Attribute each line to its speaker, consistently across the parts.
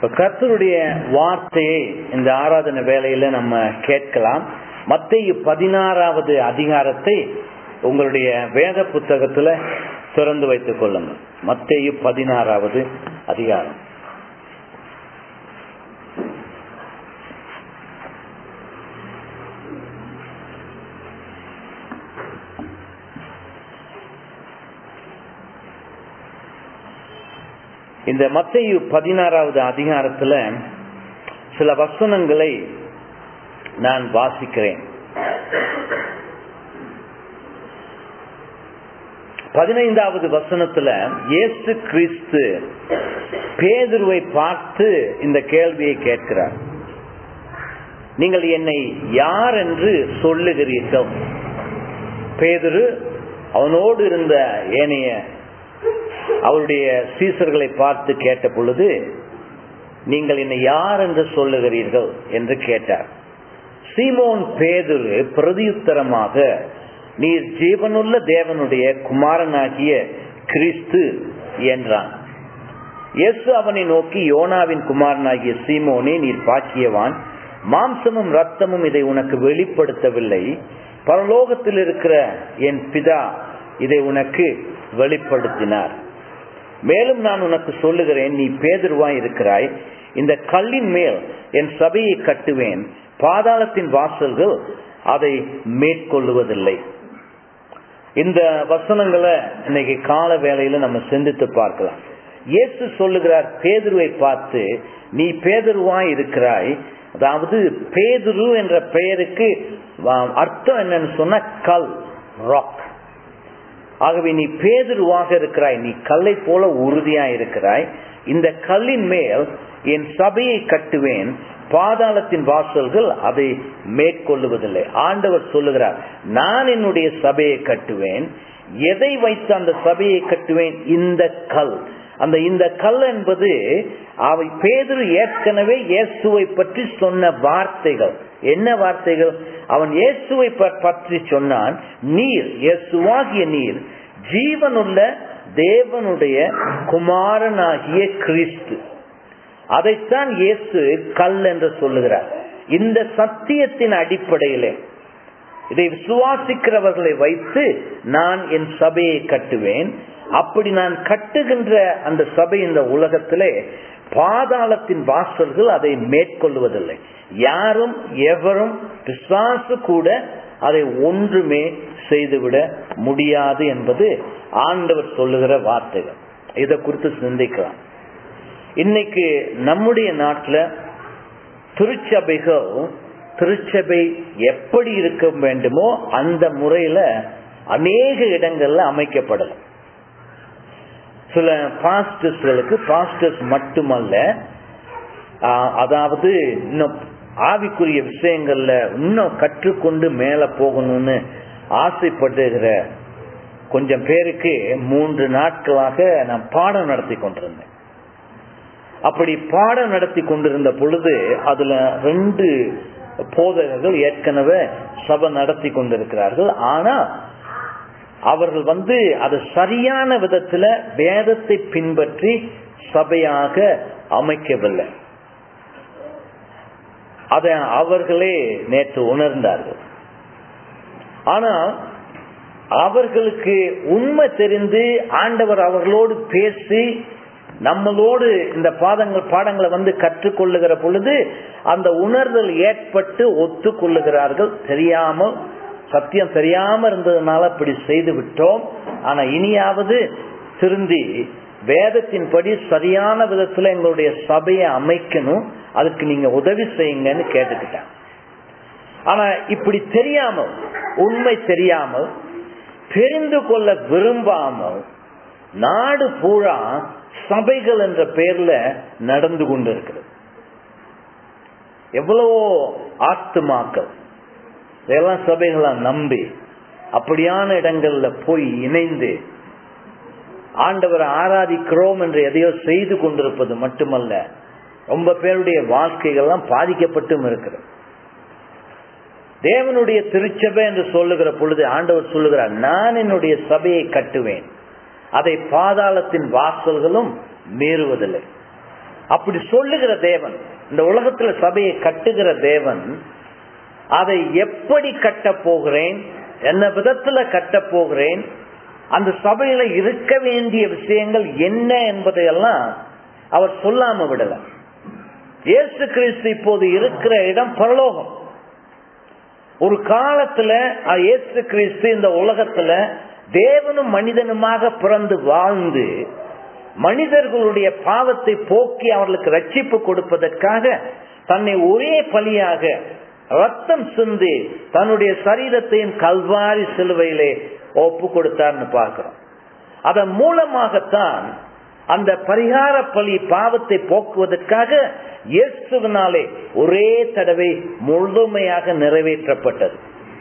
Speaker 1: இப்ப கர்த்தருடைய வார்த்தையை இந்த ஆராதனை வேலையில நம்ம கேட்கலாம் மத்திய பதினாறாவது அதிகாரத்தை உங்களுடைய வேத புத்தகத்துல திறந்து வைத்துக் கொள்ளுங்கள் மத்திய பதினாறாவது அதிகாரம் இந்த மத்தையு பதினாறாவது அதிகாரத்துல சில வசனங்களை நான் வாசிக்கிறேன் பதினைந்தாவது வசனத்துல இயேசு கிறிஸ்து பேதுருவை பார்த்து இந்த கேள்வியை கேட்கிறார் நீங்கள் என்னை யார் என்று சொல்லுகிறீர்கள் பேதுரு அவனோடு இருந்த ஏனைய அவருடைய சீசர்களை பார்த்து கேட்ட பொழுது நீங்கள் என்னை யார் என்று சொல்லுகிறீர்கள் என்று கேட்டார் சீமோன் பேதுரு பிரதியுத்தரமாக நீர் ஜீவனுள்ள தேவனுடைய குமாரனாகிய கிறிஸ்து என்றான் இயேசு அவனை நோக்கி யோனாவின் குமாரனாகிய சீமோனே நீர் பாக்கியவான் மாம்சமும் ரத்தமும் இதை உனக்கு வெளிப்படுத்தவில்லை பரலோகத்தில் இருக்கிற என் பிதா இதை உனக்கு வெளிப்படுத்தினார் மேலும் நான் உனக்கு சொல்லுகிறேன் நீ பேதர்வாய் இருக்கிறாய் இந்த கல்லின் மேல் என் சபையை கட்டுவேன் பாதாளத்தின் வாசல்கள் அதை மேற்கொள்ளுவதில்லை இந்த வசனங்களை இன்னைக்கு கால வேளையில நம்ம சிந்தித்து பார்க்கலாம் இயேசு சொல்லுகிறார் பேதுருவை பார்த்து நீ பேதுருவாய் இருக்கிறாய் அதாவது பேதுரு என்ற பெயருக்கு அர்த்தம் என்னன்னு சொன்ன கல் ராக் ஆகவே நீ பேதுருவாக இருக்கிறாய் நீ கல்லை போல உறுதியா இருக்கிறாய் இந்த கல்லின் மேல் என் சபையை கட்டுவேன் பாதாளத்தின் வாசல்கள் அதை மேற்கொள்ளுவதில்லை ஆண்டவர் சொல்லுகிறார் நான் என்னுடைய சபையை கட்டுவேன் எதை வைத்து அந்த சபையை கட்டுவேன் இந்த கல் அந்த இந்த கல் என்பது அவை பேதரு ஏற்கனவே இயேசுவை பற்றி சொன்ன வார்த்தைகள் என்ன வார்த்தைகள் அவன் இயேசுவை பற்றி சொன்னான் நீர் இயேசுவாகிய நீர் ஜீவனுள்ள தேவனுடைய குமாரனாகிய கிறிஸ்து அதைத்தான் இயேசு கல் என்று சொல்லுகிறார் இந்த சத்தியத்தின் அடிப்படையிலே இதை விசுவாசிக்கிறவர்களை வைத்து நான் என் சபையை கட்டுவேன் அப்படி நான் கட்டுகின்ற அந்த சபை இந்த உலகத்திலே பாதாளத்தின் வாசல்கள் அதை மேற்கொள்வதில்லை யாரும் எவரும் பிசாசு கூட அதை ஒன்றுமே செய்துவிட முடியாது என்பது ஆண்டவர் சொல்லுகிற வார்த்தைகள் இதை குறித்து சிந்திக்கலாம் இன்னைக்கு நம்முடைய நாட்டில் திருச்சபைகள் திருச்சபை எப்படி இருக்க வேண்டுமோ அந்த முறையில அநேக இடங்கள்ல அமைக்கப்படலாம் சில பாஸ்டர்ஸ்களுக்கு பாஸ்டர்ஸ் மட்டுமல்ல அதாவது இன்னும் ஆவிக்குரிய விஷயங்கள்ல இன்னும் கற்றுக்கொண்டு மேல போகணும்னு ஆசைப்படுகிற கொஞ்சம் பேருக்கு மூன்று நாட்களாக நான் பாடம் நடத்தி கொண்டிருந்தேன் அப்படி பாடம் நடத்தி கொண்டிருந்த பொழுது அதுல ரெண்டு போதகர்கள் ஏற்கனவே சபை நடத்தி கொண்டிருக்கிறார்கள் ஆனா அவர்கள் வந்து அது சரியான விதத்துல வேதத்தை பின்பற்றி சபையாக அமைக்கவில்லை அதை அவர்களே நேற்று உணர்ந்தார்கள் ஆனா அவர்களுக்கு உண்மை தெரிந்து ஆண்டவர் அவர்களோடு பேசி நம்மளோடு இந்த பாதங்கள் பாடங்களை வந்து கற்றுக்கொள்ளுகிற பொழுது அந்த உணர்தல் ஏற்பட்டு ஒத்துக்கொள்ளுகிறார்கள் தெரியாமல் சத்தியம் தெரியாம இருந்ததுனால அப்படி செய்து விட்டோம் ஆனா இனியாவது திருந்தி வேதத்தின்படி சரியான விதத்துல எங்களுடைய சபையை அமைக்கணும் அதுக்கு நீங்க உதவி செய்யுங்கன்னு கேட்டுக்கிட்டேன் ஆனா இப்படி தெரியாமல் உண்மை தெரியாமல் தெரிந்து கொள்ள விரும்பாமல் நாடு பூரா சபைகள் என்ற பெயர்ல நடந்து கொண்டிருக்கிறது எவ்வளவோ ஆத்துமாக்கள் இதெல்லாம் சபைகளை நம்பி அப்படியான இடங்கள்ல போய் இணைந்து ஆண்டவரை ஆராதிக்கிறோம் என்று எதையோ செய்து கொண்டிருப்பது மட்டுமல்ல ரொம்ப பேருடைய வாழ்க்கைகள்லாம் பாதிக்கப்பட்டும் இருக்கிறது தேவனுடைய திருச்சபை என்று சொல்லுகிற பொழுது ஆண்டவர் சொல்லுகிறார் நான் என்னுடைய சபையை கட்டுவேன் அதை பாதாளத்தின் வாசல்களும் மீறுவதில்லை அப்படி சொல்லுகிற தேவன் இந்த உலகத்துல சபையை கட்டுகிற தேவன் அதை எப்படி கட்ட போகிறேன் என்ன விதத்துல கட்ட போகிறேன் அந்த சபையில இருக்க வேண்டிய விஷயங்கள் என்ன என்பதையெல்லாம் அவர் சொல்லாம விடல இயேசு கிறிஸ்து இப்போது இருக்கிற இடம் பரலோகம் ஒரு காலத்துல இயேசு கிறிஸ்து இந்த உலகத்துல தேவனும் மனிதனுமாக பிறந்து வாழ்ந்து மனிதர்களுடைய பாவத்தை போக்கி அவர்களுக்கு ரட்சிப்பு கொடுப்பதற்காக தன்னை ஒரே பலியாக ரத்தம் சிந்தி தன்னுடைய சரீரத்தையும் கல்வாரி சிலுவையிலே ஒப்பு கொடுத்தார்னு பார்க்கிறோம் அதன் மூலமாகத்தான் அந்த பரிகார பலி பாவத்தை போக்குவதற்காக இயேசுவினாலே ஒரே தடவை முழுமையாக நிறைவேற்றப்பட்டது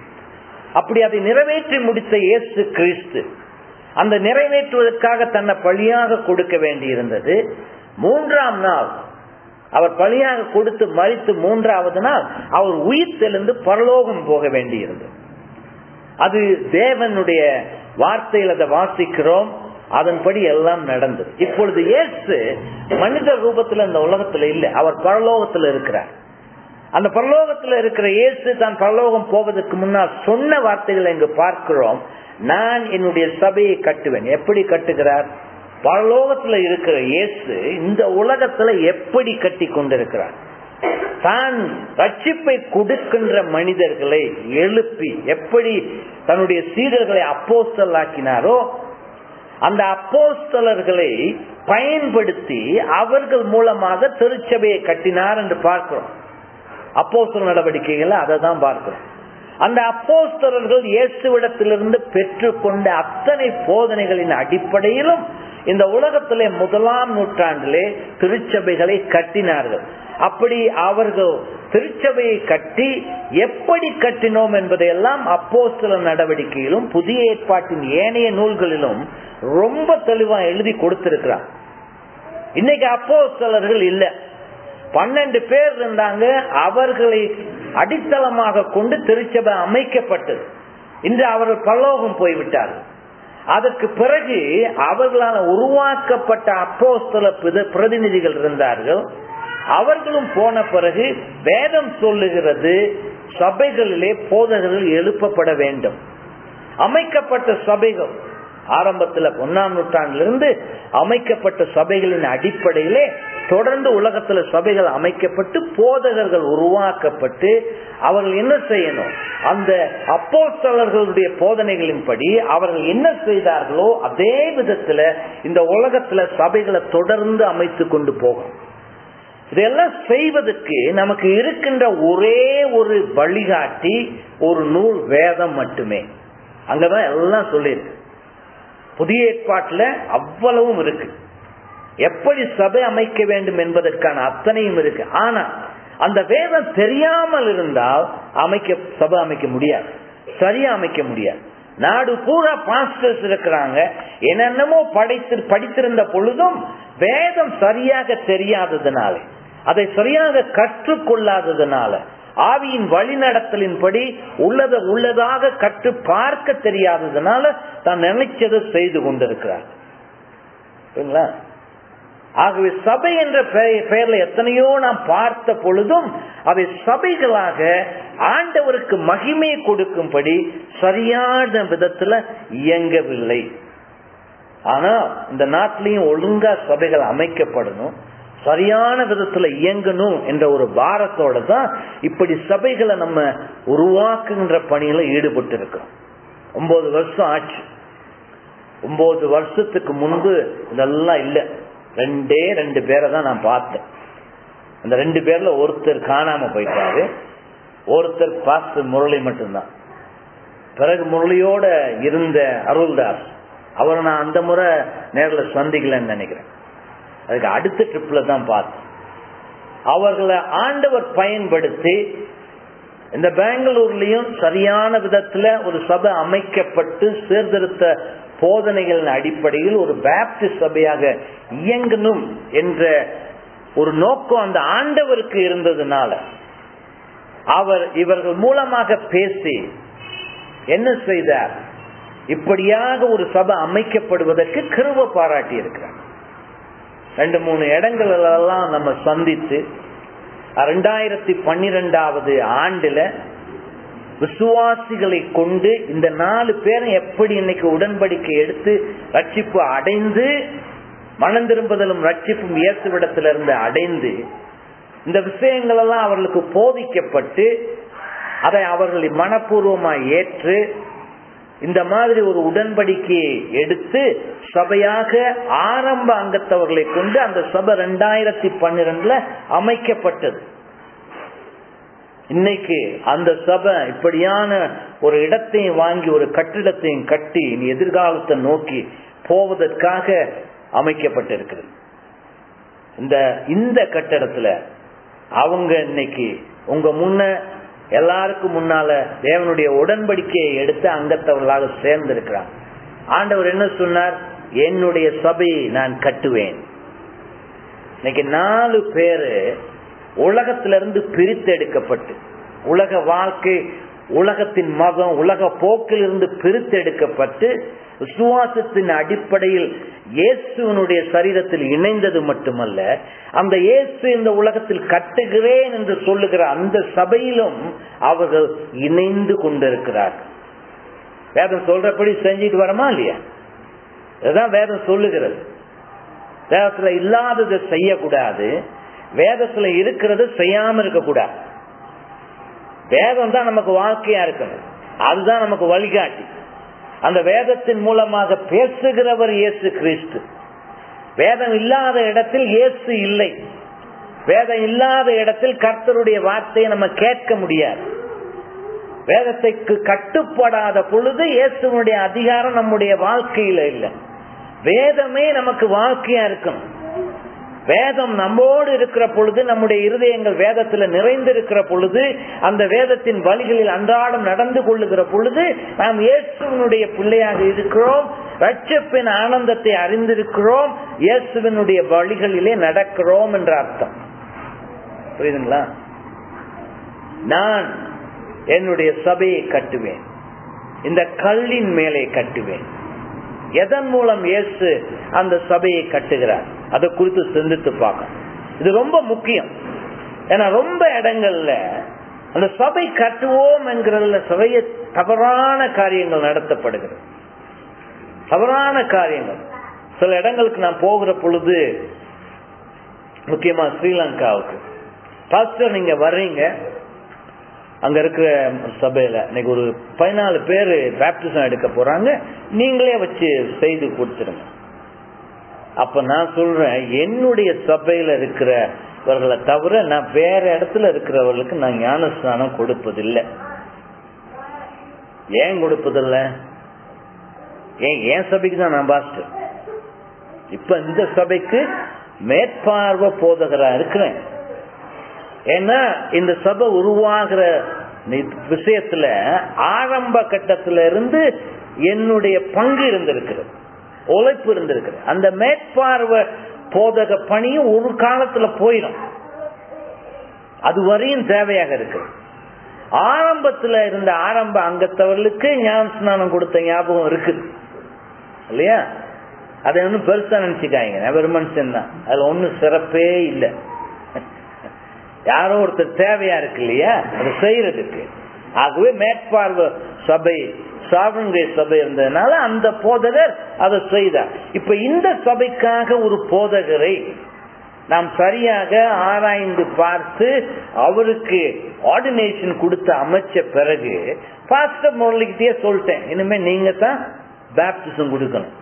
Speaker 1: அப்படி அதை நிறைவேற்றி முடித்த இயேசு கிறிஸ்து அந்த நிறைவேற்றுவதற்காக தன்னை பழியாக கொடுக்க வேண்டியிருந்தது மூன்றாம் நாள் அவர் பழியாக கொடுத்து மறித்து மூன்றாவது நாள் அவர் உயிர் தெளிந்து பரலோகம் போக வேண்டியிருந்தது அது தேவனுடைய வார்த்தையில் அதை வாசிக்கிறோம் அதன்படி எல்லாம் நடந்தது இப்பொழுது இயேசு மனித ரூபத்துல இந்த உலகத்துல இல்லை அவர் பரலோகத்துல இருக்கிறார் அந்த பரலோகத்துல இருக்கிற இயேசு தான் பரலோகம் போவதற்கு முன்னால் சொன்ன வார்த்தைகளை இங்கு பார்க்கிறோம் நான் என்னுடைய சபையை கட்டுவேன் எப்படி கட்டுகிறார் பரலோகத்துல இருக்கிற இயேசு இந்த உலகத்துல எப்படி கட்டி கொண்டிருக்கிறார் தான் ரட்சிப்பை கொடுக்கின்ற மனிதர்களை எழுப்பி எப்படி தன்னுடைய சீடர்களை அப்போஸ்தல் ஆக்கினாரோ அந்த அப்போஸ்தலர்களை பயன்படுத்தி அவர்கள் மூலமாக திருச்சபையை கட்டினார் என்று பார்க்கிறோம் அப்போஸ்தல நடவடிக்கைகளை அதை தான் பார்க்கிறோம் அந்த அப்போஸ்தலர்கள் இயேசுவிடத்திலிருந்து பெற்றுக்கொண்ட அத்தனை போதனைகளின் அடிப்படையிலும் இந்த உலகத்திலே முதலாம் நூற்றாண்டிலே திருச்சபைகளை கட்டினார்கள் அப்படி அவர்கள் திருச்சபையை கட்டி எப்படி கட்டினோம் என்பதையெல்லாம் அப்போ சில நடவடிக்கையிலும் புதிய ஏற்பாட்டின் ஏனைய நூல்களிலும் ரொம்ப தெளிவா எழுதி கொடுத்திருக்கிறார் இன்னைக்கு அப்போ சிலர்கள் இல்ல பன்னெண்டு பேர் இருந்தாங்க அவர்களை அடித்தளமாக கொண்டு திருச்சபை அமைக்கப்பட்டது இன்று அவர்கள் பல்லோகம் போய்விட்டார்கள் அதற்கு பிறகு அவர்களால் உருவாக்கப்பட்ட அப்போஸ்தல பிரதிநிதிகள் இருந்தார்கள் அவர்களும் போன பிறகு வேதம் சொல்லுகிறது சபைகளிலே போதகர்கள் எழுப்பப்பட வேண்டும் அமைக்கப்பட்ட சபைகள் ஆரம்பத்தில் ஒன்னாம் நூற்றாண்டிலிருந்து அமைக்கப்பட்ட சபைகளின் அடிப்படையிலே தொடர்ந்து உலகத்துல சபைகள் அமைக்கப்பட்டு போதகர்கள் உருவாக்கப்பட்டு அவர்கள் என்ன செய்யணும் அந்த அப்போஸ்தலர்களுடைய போதனைகளின்படி அவர்கள் என்ன செய்தார்களோ அதே விதத்துல இந்த உலகத்துல சபைகளை தொடர்ந்து அமைத்து கொண்டு போகும் இதெல்லாம் செய்வதற்கு நமக்கு இருக்கின்ற ஒரே ஒரு வழிகாட்டி ஒரு நூல் வேதம் மட்டுமே அங்கதான் எல்லாம் சொல்லியிருக்கு புதிய ஏற்பாட்டுல அவ்வளவும் இருக்கு எப்படி சபை அமைக்க வேண்டும் என்பதற்கான அத்தனையும் இருக்கு ஆனா அந்த வேதம் தெரியாமல் இருந்தால் அமைக்க சபை அமைக்க முடியாது சரியா அமைக்க முடியாது நாடு பூரா பாஸ்டர்ஸ் இருக்கிறாங்க என்னென்னமோ படைத்து படித்திருந்த பொழுதும் வேதம் சரியாக தெரியாததுனால அதை சரியாக கற்றுக்கொள்ளாததுனால ஆவியின் வழிநடத்தலின்படி உள்ளத உள்ளதாக கற்று பார்க்க தெரியாததுனால தான் நினைச்சதை செய்து கொண்டிருக்கிறார் ஆகவே சபை என்ற பெயர்ல எத்தனையோ நாம் பார்த்த பொழுதும் அவை சபைகளாக ஆண்டவருக்கு மகிமை கொடுக்கும்படி சரியான விதத்துல இயங்கவில்லை ஆனா இந்த நாட்டிலையும் ஒழுங்கா சபைகள் அமைக்கப்படணும் சரியான விதத்துல இயங்கணும் என்ற ஒரு பாரத்தோட தான் இப்படி சபைகளை நம்ம உருவாக்குகின்ற பணியில ஈடுபட்டு இருக்கிறோம் ஒன்பது வருஷம் ஆச்சு ஒன்பது வருஷத்துக்கு முன்பு இதெல்லாம் இல்லை ரெண்டே ரெண்டு பேரை தான் நான் பார்த்தேன் அந்த ரெண்டு பேர்ல ஒருத்தர் காணாம போயிட்டாரு ஒருத்தர் பாஸ்டர் முரளி மட்டும்தான் பிறகு முரளியோட இருந்த அருள்தாஸ் அவரை நான் அந்த முறை நேரில் சந்திக்கலன்னு நினைக்கிறேன் அதுக்கு அடுத்த ட்ரிப்ல தான் பார்த்தேன் அவர்களை ஆண்டவர் பயன்படுத்தி இந்த பெங்களூர்லயும் சரியான விதத்துல ஒரு சபை அமைக்கப்பட்டு சீர்திருத்த போதனைகளின் அடிப்படையில் ஒரு பேப்டிஸ்ட் சபையாக இயங்கணும் என்ற ஒரு நோக்கம் அந்த ஆண்டவருக்கு இருந்ததுனால அவர் இவர்கள் மூலமாக பேசி என்ன செய்தார் இப்படியாக ஒரு சபை அமைக்கப்படுவதற்கு கிருவ பாராட்டி இருக்கிறார் ரெண்டு மூணு இடங்களெல்லாம் நம்ம சந்தித்து ரெண்டாயிரத்தி பன்னிரெண்டாவது ஆண்டுல விசுவாசிகளை கொண்டு இந்த நாலு பேரும் எப்படி இன்னைக்கு உடன்படிக்கை எடுத்து ரட்சிப்பு அடைந்து மனம் திரும்புதலும் ரட்சிப்பும் இயேசுவிடத்திலிருந்து அடைந்து இந்த விஷயங்கள் எல்லாம் அவர்களுக்கு போதிக்கப்பட்டு அதை அவர்கள் மனப்பூர்வமாய் ஏற்று இந்த மாதிரி ஒரு உடன்படிக்கையை எடுத்து சபையாக ஆரம்ப அங்கத்தவர்களை கொண்டு அந்த சபை ரெண்டாயிரத்தி பன்னிரெண்டுல அமைக்கப்பட்டது இன்னைக்கு அந்த சபை இப்படியான ஒரு இடத்தையும் வாங்கி ஒரு கட்டிடத்தையும் கட்டி இனி எதிர்காலத்தை நோக்கி போவதற்காக அமைக்கப்பட்டிருக்கிறது இந்த இந்த கட்டடத்துல அவங்க இன்னைக்கு உங்க முன்ன எல்லாருக்கும் முன்னால தேவனுடைய உடன்படிக்கையை எடுத்து அங்கத்தவர்களாக சேர்ந்திருக்கிறாங்க ஆண்டவர் என்ன சொன்னார் என்னுடைய சபையை நான் கட்டுவேன் இன்னைக்கு நாலு பேரு உலகத்திலிருந்து பிரித்தெடுக்கப்பட்டு உலக வாழ்க்கை உலகத்தின் மதம் உலக போக்கிலிருந்து பிரித்தெடுக்கப்பட்டு விசுவாசத்தின் அடிப்படையில் இயேசுவனுடைய சரீரத்தில் இணைந்தது மட்டுமல்ல அந்த இயேசு இந்த உலகத்தில் கட்டுகிறேன் என்று சொல்லுகிற அந்த சபையிலும் அவர்கள் இணைந்து கொண்டிருக்கிறார்கள் வேதம் சொல்றபடி செஞ்சுட்டு வரமா இல்லையா இதுதான் வேதம் சொல்லுகிறது வேதத்துல இல்லாததை செய்யக்கூடாது வேதத்துல இருக்கிறது செய்யாம இருக்கக்கூடாது வேதம் தான் நமக்கு வாழ்க்கையா இருக்கணும் அதுதான் நமக்கு வழிகாட்டி அந்த வேதத்தின் மூலமாக பேசுகிறவர் இயேசு கிறிஸ்து வேதம் இல்லாத இடத்தில் இயேசு இல்லை வேதம் இல்லாத இடத்தில் கர்த்தருடைய வார்த்தையை நம்ம கேட்க முடியாது வேதத்தைக்கு கட்டுப்படாத பொழுது இயேசுனுடைய அதிகாரம் நம்முடைய வாழ்க்கையில இல்லை வேதமே நமக்கு வாழ்க்கையா இருக்கணும் வேதம் நம்மோடு இருக்கிற பொழுது நம்முடைய இருதயங்கள் வேதத்துல நிறைந்திருக்கிற பொழுது அந்த வேதத்தின் வழிகளில் அன்றாடம் நடந்து கொள்ளுகிற பொழுது நாம் இயேசுவனுடைய பிள்ளையாக இருக்கிறோம் ரட்சப்பின் ஆனந்தத்தை அறிந்திருக்கிறோம் இயேசுவனுடைய வழிகளிலே நடக்கிறோம் என்ற அர்த்தம் புரியுதுங்களா நான் என்னுடைய சபையை கட்டுவேன் இந்த கல்லின் மேலே கட்டுவேன் எதன் மூலம் இயேசு அந்த சபையை கட்டுகிறார் அதை குறித்து சிந்தித்து பார்க்கணும் இது ரொம்ப முக்கியம் ஏன்னா ரொம்ப இடங்கள்ல அந்த சபை கட்டுவோம் என்கிறதுல சபைய தவறான காரியங்கள் நடத்தப்படுகிறது தவறான காரியங்கள் சில இடங்களுக்கு நான் போகிற பொழுது முக்கியமா ஸ்ரீலங்காவுக்கு பாஸ்டர் நீங்க வர்றீங்க அங்க இருக்கிற சபையில இன்னைக்கு ஒரு பதினாலு பேர் பேப்டிசம் எடுக்க போறாங்க நீங்களே வச்சு செய்து கொடுத்துருங்க அப்ப நான் சொல்றேன் என்னுடைய சபையில இருக்கிறவர்களை தவிர நான் வேற இடத்துல இருக்கிறவர்களுக்கு நான் ஞானஸ்தானம் கொடுப்பதில்லை ஏன் கொடுப்பதில்லை ஏன் என் சபைக்கு தான் நான் பாஸ்டர் இப்ப இந்த சபைக்கு மேற்பார்வை போதகரா இருக்கிறேன் ஏன்னா இந்த சபை உருவாகிற விஷயத்துல ஆரம்ப கட்டத்துல இருந்து என்னுடைய பங்கு இருந்திருக்கிறது உழைப்பு இருந்திருக்கிறது அந்த மேற்பார்வை போதக பணியும் ஒரு காலத்துல போயிடும் அது வரையும் தேவையாக இருக்கு ஆரம்பத்துல இருந்த ஆரம்ப அங்கத்தவர்களுக்கு ஞான ஸ்நானம் கொடுத்த ஞாபகம் இருக்குது இல்லையா அதை ஒன்றும் பெருசா நினைச்சுக்காங்க வெறும் மனுஷன் தான் அதுல ஒன்றும் சிறப்பே இல்லை யாரோ ஒருத்தர் தேவையா இருக்கு இல்லையா அதை செய்யறதுக்கு ஆகவே மேற்பார்வை சபை சாவங்கை சபை இருந்ததுனால அந்த போதகர் அதை செய்தார் இப்ப இந்த சபைக்காக ஒரு போதகரை நாம் சரியாக ஆராய்ந்து பார்த்து அவருக்கு ஆர்டினேஷன் கொடுத்து அமைச்ச பிறகு பாஸ்டர் முரளிக்கிட்டே சொல்லிட்டேன் இனிமே நீங்க தான் பேப்டிசம் கொடுக்கணும்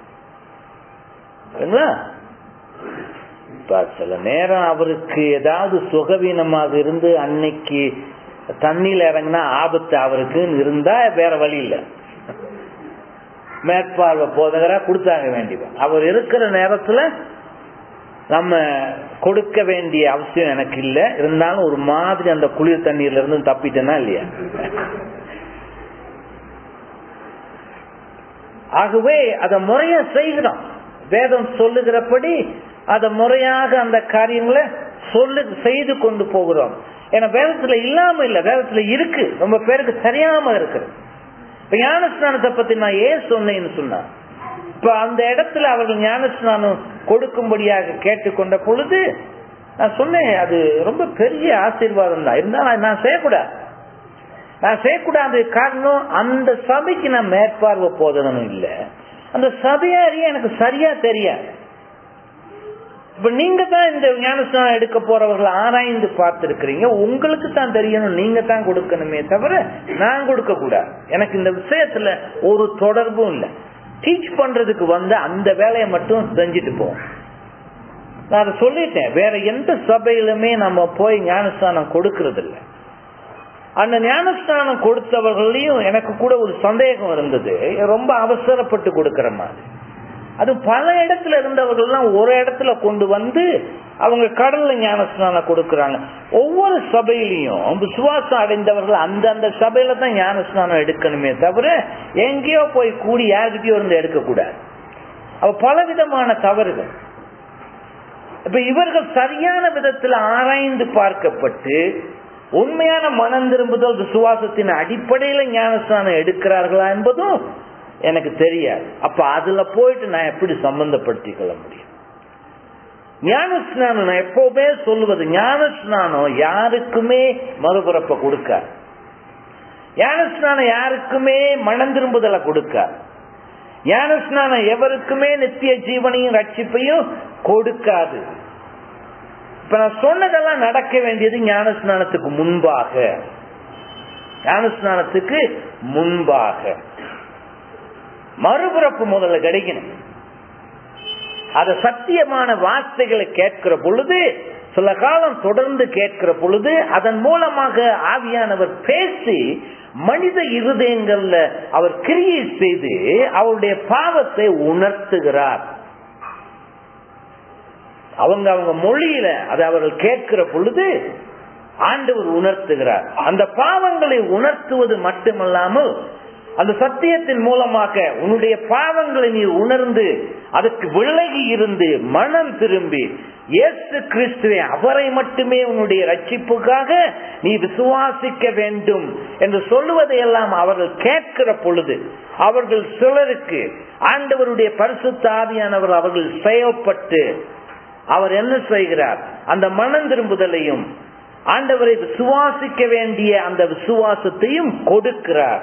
Speaker 1: சில நேரம் அவருக்கு ஏதாவது சுகவீனமாக இருந்து அன்னைக்கு தண்ணியில இறங்கினா ஆபத்து அவருக்கு இருந்தா வேற வழி இல்லை மேற்பார்வை போதகரா கொடுத்தாங்க வேண்டியவன் அவர் இருக்கிற நேரத்துல நம்ம கொடுக்க வேண்டிய அவசியம் எனக்கு இல்லை இருந்தாலும் ஒரு மாதிரி அந்த குளிர் தண்ணீர்ல இருந்து தப்பிட்டேன்னா இல்லையா ஆகவே அதை முறையா செய்கிறோம் வேதம் சொல்லுகிறபடி அதை முறையாக அந்த காரியங்களை சொல்லு செய்து கொண்டு போகிறோம் ஏன்னா வேதத்துல இல்லாம இல்ல வேதத்துல இருக்கு ரொம்ப பேருக்கு தெரியாம இருக்கு இப்ப ஞானஸ்நானத்தை பத்தி நான் ஏன் சொன்னேன்னு சொன்னா இப்ப அந்த இடத்துல அவர்கள் ஞானஸ்நானம் கொடுக்கும்படியாக கேட்டுக்கொண்ட பொழுது நான் சொன்னேன் அது ரொம்ப பெரிய ஆசீர்வாதம் தான் இருந்தாலும் நான் செய்யக்கூடாது நான் செய்யக்கூடாது காரணம் அந்த சபைக்கு நான் மேற்பார்வை போதனும் இல்லை அந்த சபையாரியே எனக்கு சரியா தெரியாது இப்ப நீங்க தான் இந்த ஞானஸ்நானம் எடுக்க போறவர்களை ஆராய்ந்து பார்த்திருக்கிறீங்க உங்களுக்கு தான் தெரியணும் நீங்க தான் கொடுக்கணுமே தவிர நான் கொடுக்க கூடாது எனக்கு இந்த விஷயத்துல ஒரு தொடர்பும் இல்லை டீச் பண்றதுக்கு வந்து அந்த வேலையை மட்டும் செஞ்சுட்டு போவோம் நான் அதை சொல்லிட்டேன் வேற எந்த சபையிலுமே நம்ம போய் ஞானஸ்தானம் கொடுக்கறது இல்லை அந்த ஞானஸ்தானம் கொடுத்தவர்களையும் எனக்கு கூட ஒரு சந்தேகம் இருந்தது ரொம்ப அவசரப்பட்டு கொடுக்கிற மாதிரி அது பல இடத்துல இருந்தவர்கள்லாம் ஒரு இடத்துல கொண்டு வந்து அவங்க கடல்ல ஞானஸ்நானம் கொடுக்கறாங்க ஒவ்வொரு சபையிலையும் விசுவாசம் அடைந்தவர்கள் அந்தந்த சபையில தான் ஞானஸ்நானம் எடுக்கணுமே தவிர எங்கேயோ போய் கூடி யாருக்கிட்டயோ இருந்து எடுக்கக்கூடாது அவ பலவிதமான தவறுகள் இப்ப இவர்கள் சரியான விதத்தில் ஆராய்ந்து பார்க்கப்பட்டு உண்மையான மனம் திரும்புதல் விசுவாசத்தின் அடிப்படையில ஞானஸ்தானம் எடுக்கிறார்களா என்பதும் எனக்கு தெரியாது அப்ப அதுல போயிட்டு நான் எப்படி சம்பந்தப்படுத்திக் கொள்ள முடியும் ஞானஸ்நானம் நான் எப்பவுமே சொல்லுவது ஞானஸ்நானம் யாருக்குமே மறுபிறப்ப கொடுக்க ஞானஸ்நானம் யாருக்குமே மனம் திரும்புதலை கொடுக்க ஞானஸ்நானம் எவருக்குமே நித்திய ஜீவனையும் ரட்சிப்பையும் கொடுக்காது இப்ப நான் சொன்னதெல்லாம் நடக்க வேண்டியது ஞானஸ்நானத்துக்கு முன்பாக ஞானஸ்நானத்துக்கு முன்பாக மறுபிறப்பு முதல்ல கிடைக்கணும் அத சத்தியமான வார்த்தைகளை கேட்கிற பொழுது சில காலம் தொடர்ந்து கேட்கிற பொழுது அதன் மூலமாக ஆவியானவர் பேசி மனித இருதயங்கள்ல அவர் கிரியை செய்து அவருடைய பாவத்தை உணர்த்துகிறார் அவங்க அவங்க மொழியில அதை அவர்கள் கேட்கிற பொழுது ஆண்டவர் உணர்த்துகிறார் அந்த பாவங்களை உணர்த்துவது மட்டுமல்லாமல் அந்த சத்தியத்தின் மூலமாக உன்னுடைய பாவங்களை நீ உணர்ந்து அதுக்கு விலகி இருந்து மனம் திரும்பி இயேசு கிறிஸ்துவை அவரை மட்டுமே உன்னுடைய ரட்சிப்புக்காக நீ விசுவாசிக்க வேண்டும் என்று சொல்லுவதையெல்லாம் அவர்கள் கேட்கிற பொழுது அவர்கள் சிலருக்கு ஆண்டவருடைய பரிசுத்த ஆவியானவர் அவர்கள் செயல்பட்டு அவர் என்ன செய்கிறார் அந்த மனம் திரும்புதலையும் ஆண்டவரை விசுவாசிக்க வேண்டிய அந்த விசுவாசத்தையும் கொடுக்கிறார்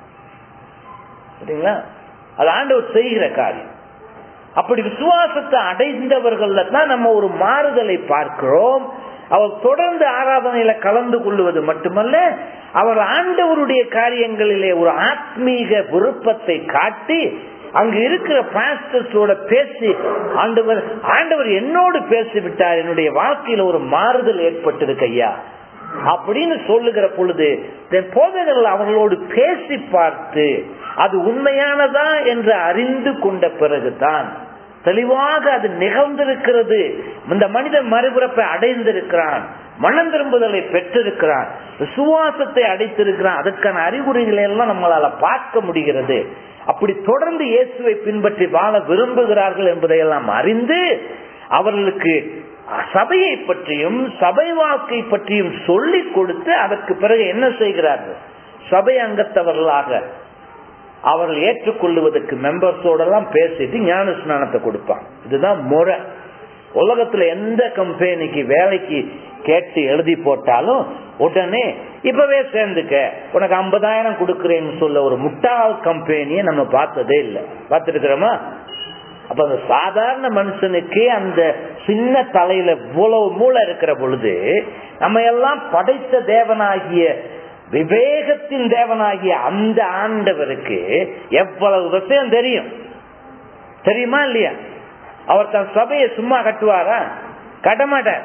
Speaker 1: சரிங்களா அது ஆண்டவர் செய்கிற காரியம் அப்படி விசுவாசத்தை அடைந்தவர்கள தான் நம்ம ஒரு மாறுதலை பார்க்கிறோம் அவர் தொடர்ந்து ஆராதனையில கலந்து கொள்வது மட்டுமல்ல அவர் ஆண்டவருடைய காரியங்களிலே ஒரு ஆத்மீக விருப்பத்தை காட்டி அங்கு இருக்கிற பாஸ்டர்ஸோட பேசி ஆண்டவர் ஆண்டவர் என்னோடு பேசிவிட்டார் என்னுடைய வாழ்க்கையில ஒரு மாறுதல் ஏற்பட்டிருக்கு ஐயா அப்படின்னு சொல்லுகிற பொழுது போதகர்கள் அவர்களோடு பேசி பார்த்து அது உண்மையானதா என்று அறிந்து கொண்ட பிறகுதான் தெளிவாக அது நிகழ்ந்திருக்கிறது இந்த மனிதன் மறுபிறப்பை அடைந்திருக்கிறான் மனம் திரும்புதலை பெற்றிருக்கிறான் விசுவாசத்தை அடைத்திருக்கிறான் அதற்கான அறிகுறிகளை எல்லாம் நம்மளால பார்க்க முடிகிறது அப்படி தொடர்ந்து இயேசுவை பின்பற்றி வாழ விரும்புகிறார்கள் என்பதையெல்லாம் அறிந்து அவர்களுக்கு சபையை பற்றியும் சபை வாழ்க்கை பற்றியும் சொல்லிக் கொடுத்து அதற்கு பிறகு என்ன செய்கிறார்கள் சபை அங்கத்தவர்களாக அவர்கள் ஏற்றுக்கொள்ளுவதற்கு மெம்பர்ஸோட எல்லாம் பேசிட்டு ஞான ஸ்நானத்தை கொடுப்பாங்க இதுதான் முறை உலகத்துல எந்த கம்பெனிக்கு வேலைக்கு கேட்டு எழுதி போட்டாலும் உடனே இப்பவே சேர்ந்துக்க உனக்கு ஐம்பதாயிரம் கொடுக்கறேன்னு சொல்ல ஒரு முட்டாள் கம்பெனியை நம்ம பார்த்ததே இல்லை பார்த்துருக்கிறோமா அப்ப அந்த சாதாரண மனுஷனுக்கே அந்த சின்ன தலையில இவ்வளவு மூளை இருக்கிற பொழுது நம்ம எல்லாம் படைத்த தேவனாகிய விவேகத்தின் தேவனாகிய அந்த ஆண்டவருக்கு எவ்வளவு விஷயம் தெரியும் தெரியுமா இல்லையா அவர் தன் சபையை சும்மா கட்டுவாரா கட்டமாட்டார்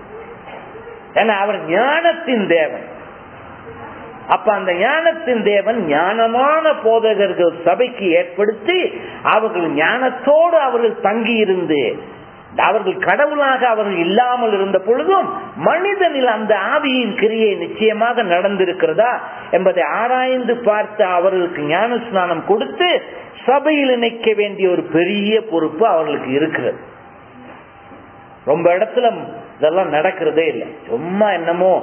Speaker 1: ஏன்னா அவர் ஞானத்தின் தேவன் அப்ப அந்த ஞானத்தின் தேவன் ஞானமான போதகர்கள் சபைக்கு ஏற்படுத்தி அவர்கள் ஞானத்தோடு அவர்கள் தங்கி இருந்து அவர்கள் கடவுளாக அவர்கள் இல்லாமல் இருந்த பொழுதும் மனிதனில் அந்த ஆவியின் கிரியை நிச்சயமாக நடந்திருக்கிறதா என்பதை ஆராய்ந்து பார்த்து அவர்களுக்கு ஞான ஸ்நானம் கொடுத்து சபையில் இணைக்க வேண்டிய ஒரு பெரிய பொறுப்பு அவர்களுக்கு இருக்கிறது ரொம்ப இடத்துல இதெல்லாம் நடக்கிறதே இல்லை சும்மா என்னமோ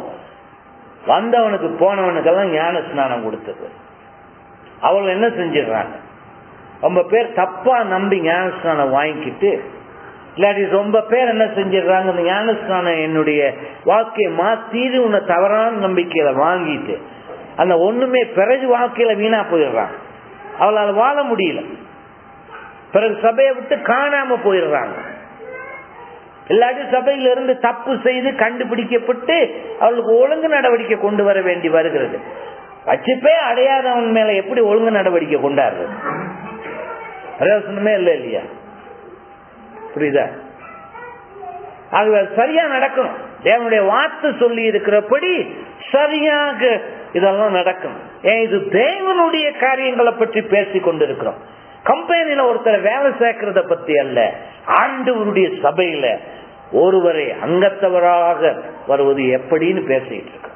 Speaker 1: வந்தவனுக்கு போனவனுக்கெல்லாம் ஞான ஸ்நானம் கொடுத்தது அவர்கள் என்ன செஞ்சிடறாங்க ரொம்ப பேர் தப்பா நம்பி ஞானஸ்தானம் வாங்கிக்கிட்டு இல்லாட்டி ரொம்ப பேர் என்ன செஞ்சிடுறாங்க இந்த ஞானஸ்தானம் என்னுடைய வாழ்க்கையை மாத்திட்டு உன்னை தவறான நம்பிக்கையில வாங்கிட்டு அந்த ஒண்ணுமே பிறகு வாழ்க்கையில வீணா போயிடுறாங்க அவளால் வாழ முடியல பிறகு சபையை விட்டு காணாம போயிடுறாங்க இல்லாட்டி சபையில இருந்து தப்பு செய்து கண்டுபிடிக்கப்பட்டு அவளுக்கு ஒழுங்கு நடவடிக்கை கொண்டு வர வேண்டி வருகிறது வச்சுப்பே அடையாதவன் மேல எப்படி ஒழுங்கு நடவடிக்கை கொண்டாடுறது பிரயோசனமே இல்லை இல்லையா புரியுதா ஆகவே சரியா நடக்கணும் தேவனுடைய வார்த்தை சொல்லி இருக்கிறபடி சரியாக இதெல்லாம் நடக்கணும் ஏன் இது தேவனுடைய காரியங்களை பற்றி பேசி கொண்டிருக்கிறோம் கம்பெனில ஒருத்தர் வேலை சேர்க்கறத பத்தி அல்ல ஆண்டவருடைய சபையில ஒருவரை அங்கத்தவராக வருவது எப்படின்னு பேசிட்டு இருக்கோம்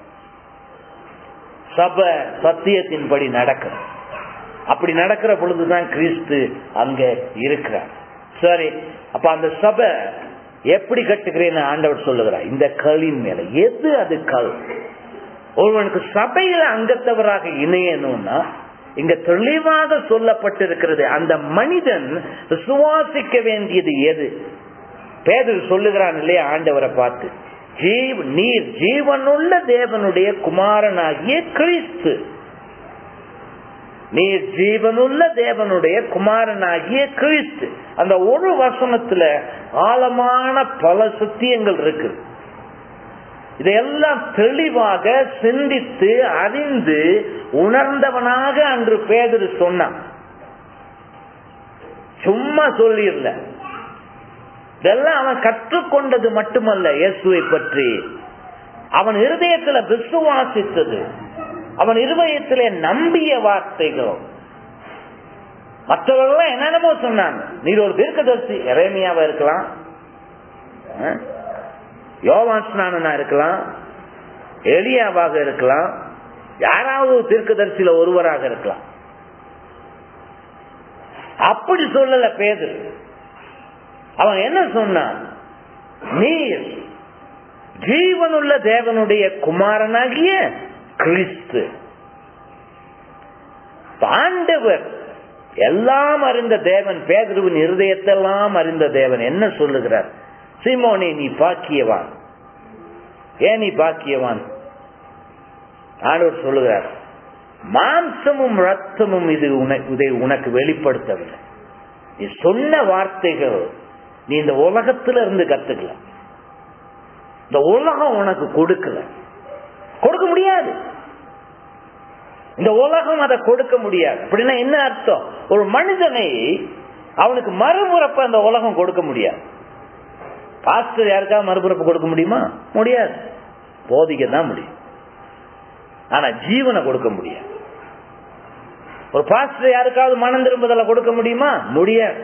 Speaker 1: சபை சத்தியத்தின்படி நடக்கணும் அப்படி நடக்கிற பொழுதுதான் கிறிஸ்து அங்க இருக்கிறார் சரி அப்ப அந்த சபை எப்படி கட்டுகிறேன்னு ஆண்டவர் சொல்லுகிறார் இந்த கல்லின் மேல எது அது கல் ஒருவனுக்கு சபையில அங்கத்தவராக இணையணும்னா இங்க தெளிவாக சொல்லப்பட்டிருக்கிறது அந்த மனிதன் சுவாசிக்க வேண்டியது எது பேதர் சொல்லுகிறான் இல்லையா ஆண்டவரை பார்த்து ஜீவ நீர் ஜீவனுள்ள தேவனுடைய குமாரனாகிய கிறிஸ்து நீர் ஜீவனுள்ள தேவனுடைய குமாரனாகிய கிறிஸ்து அந்த ஒரு வசனத்துல ஆழமான பல சத்தியங்கள் இருக்கு இதையெல்லாம் தெளிவாக சிந்தித்து அறிந்து உணர்ந்தவனாக அன்று பேதர் சொன்னான் சும்மா சொல்லிடல இதெல்லாம் அவன் கற்றுக்கொண்டது மட்டுமல்ல இயேசுவை பற்றி அவன் இருதயத்துல விசுவாசித்தது அவன் இருதயத்திலே நம்பிய வார்த்தைகள் மற்றவர்கள் என்னென்னமோ சொன்னாங்க நீர் ஒரு தீர்க்கதரிசி இறைமையாவா இருக்கலாம் யோவான் ஸ்நானனா இருக்கலாம் எலியாவாக இருக்கலாம் யாராவது ஒரு தீர்க்கதரிசியில ஒருவராக இருக்கலாம் அப்படி சொல்லல பேது அவன் என்ன சொன்னான் நீர் ஜீவனுள்ள தேவனுடைய குமாரனாகிய கிறிஸ்து ஆண்டவர் எல்லாம் அறிந்த தேவன் பேதருவின் இருதயத்தெல்லாம் அறிந்த தேவன் என்ன சொல்லுகிறார் சீமோனே நீ பாக்கியவான் ஏன் நீ பாக்கியவான் ஆண்டவர் சொல்லுகிறார் மாம்சமும் ரத்தமும் இது இதை உனக்கு வெளிப்படுத்தவில்லை நீ சொன்ன வார்த்தைகள் நீ இந்த உலகத்துல இருந்து கத்துக்கல இந்த உலகம் உனக்கு கொடுக்கல கொடுக்க முடியாது இந்த உலகம் அதை கொடுக்க முடியாது அப்படின்னா என்ன அர்த்தம் ஒரு மனிதனை அவனுக்கு மறுபுறப்ப அந்த உலகம் கொடுக்க முடியாது பாஸ்டர் யாருக்காவது மறுபுறப்பு கொடுக்க முடியுமா முடியாது போதிக்க தான் முடியும் ஆனா ஜீவனை கொடுக்க முடியாது ஒரு பாஸ்டர் யாருக்காவது மனம் திரும்புதலை கொடுக்க முடியுமா முடியாது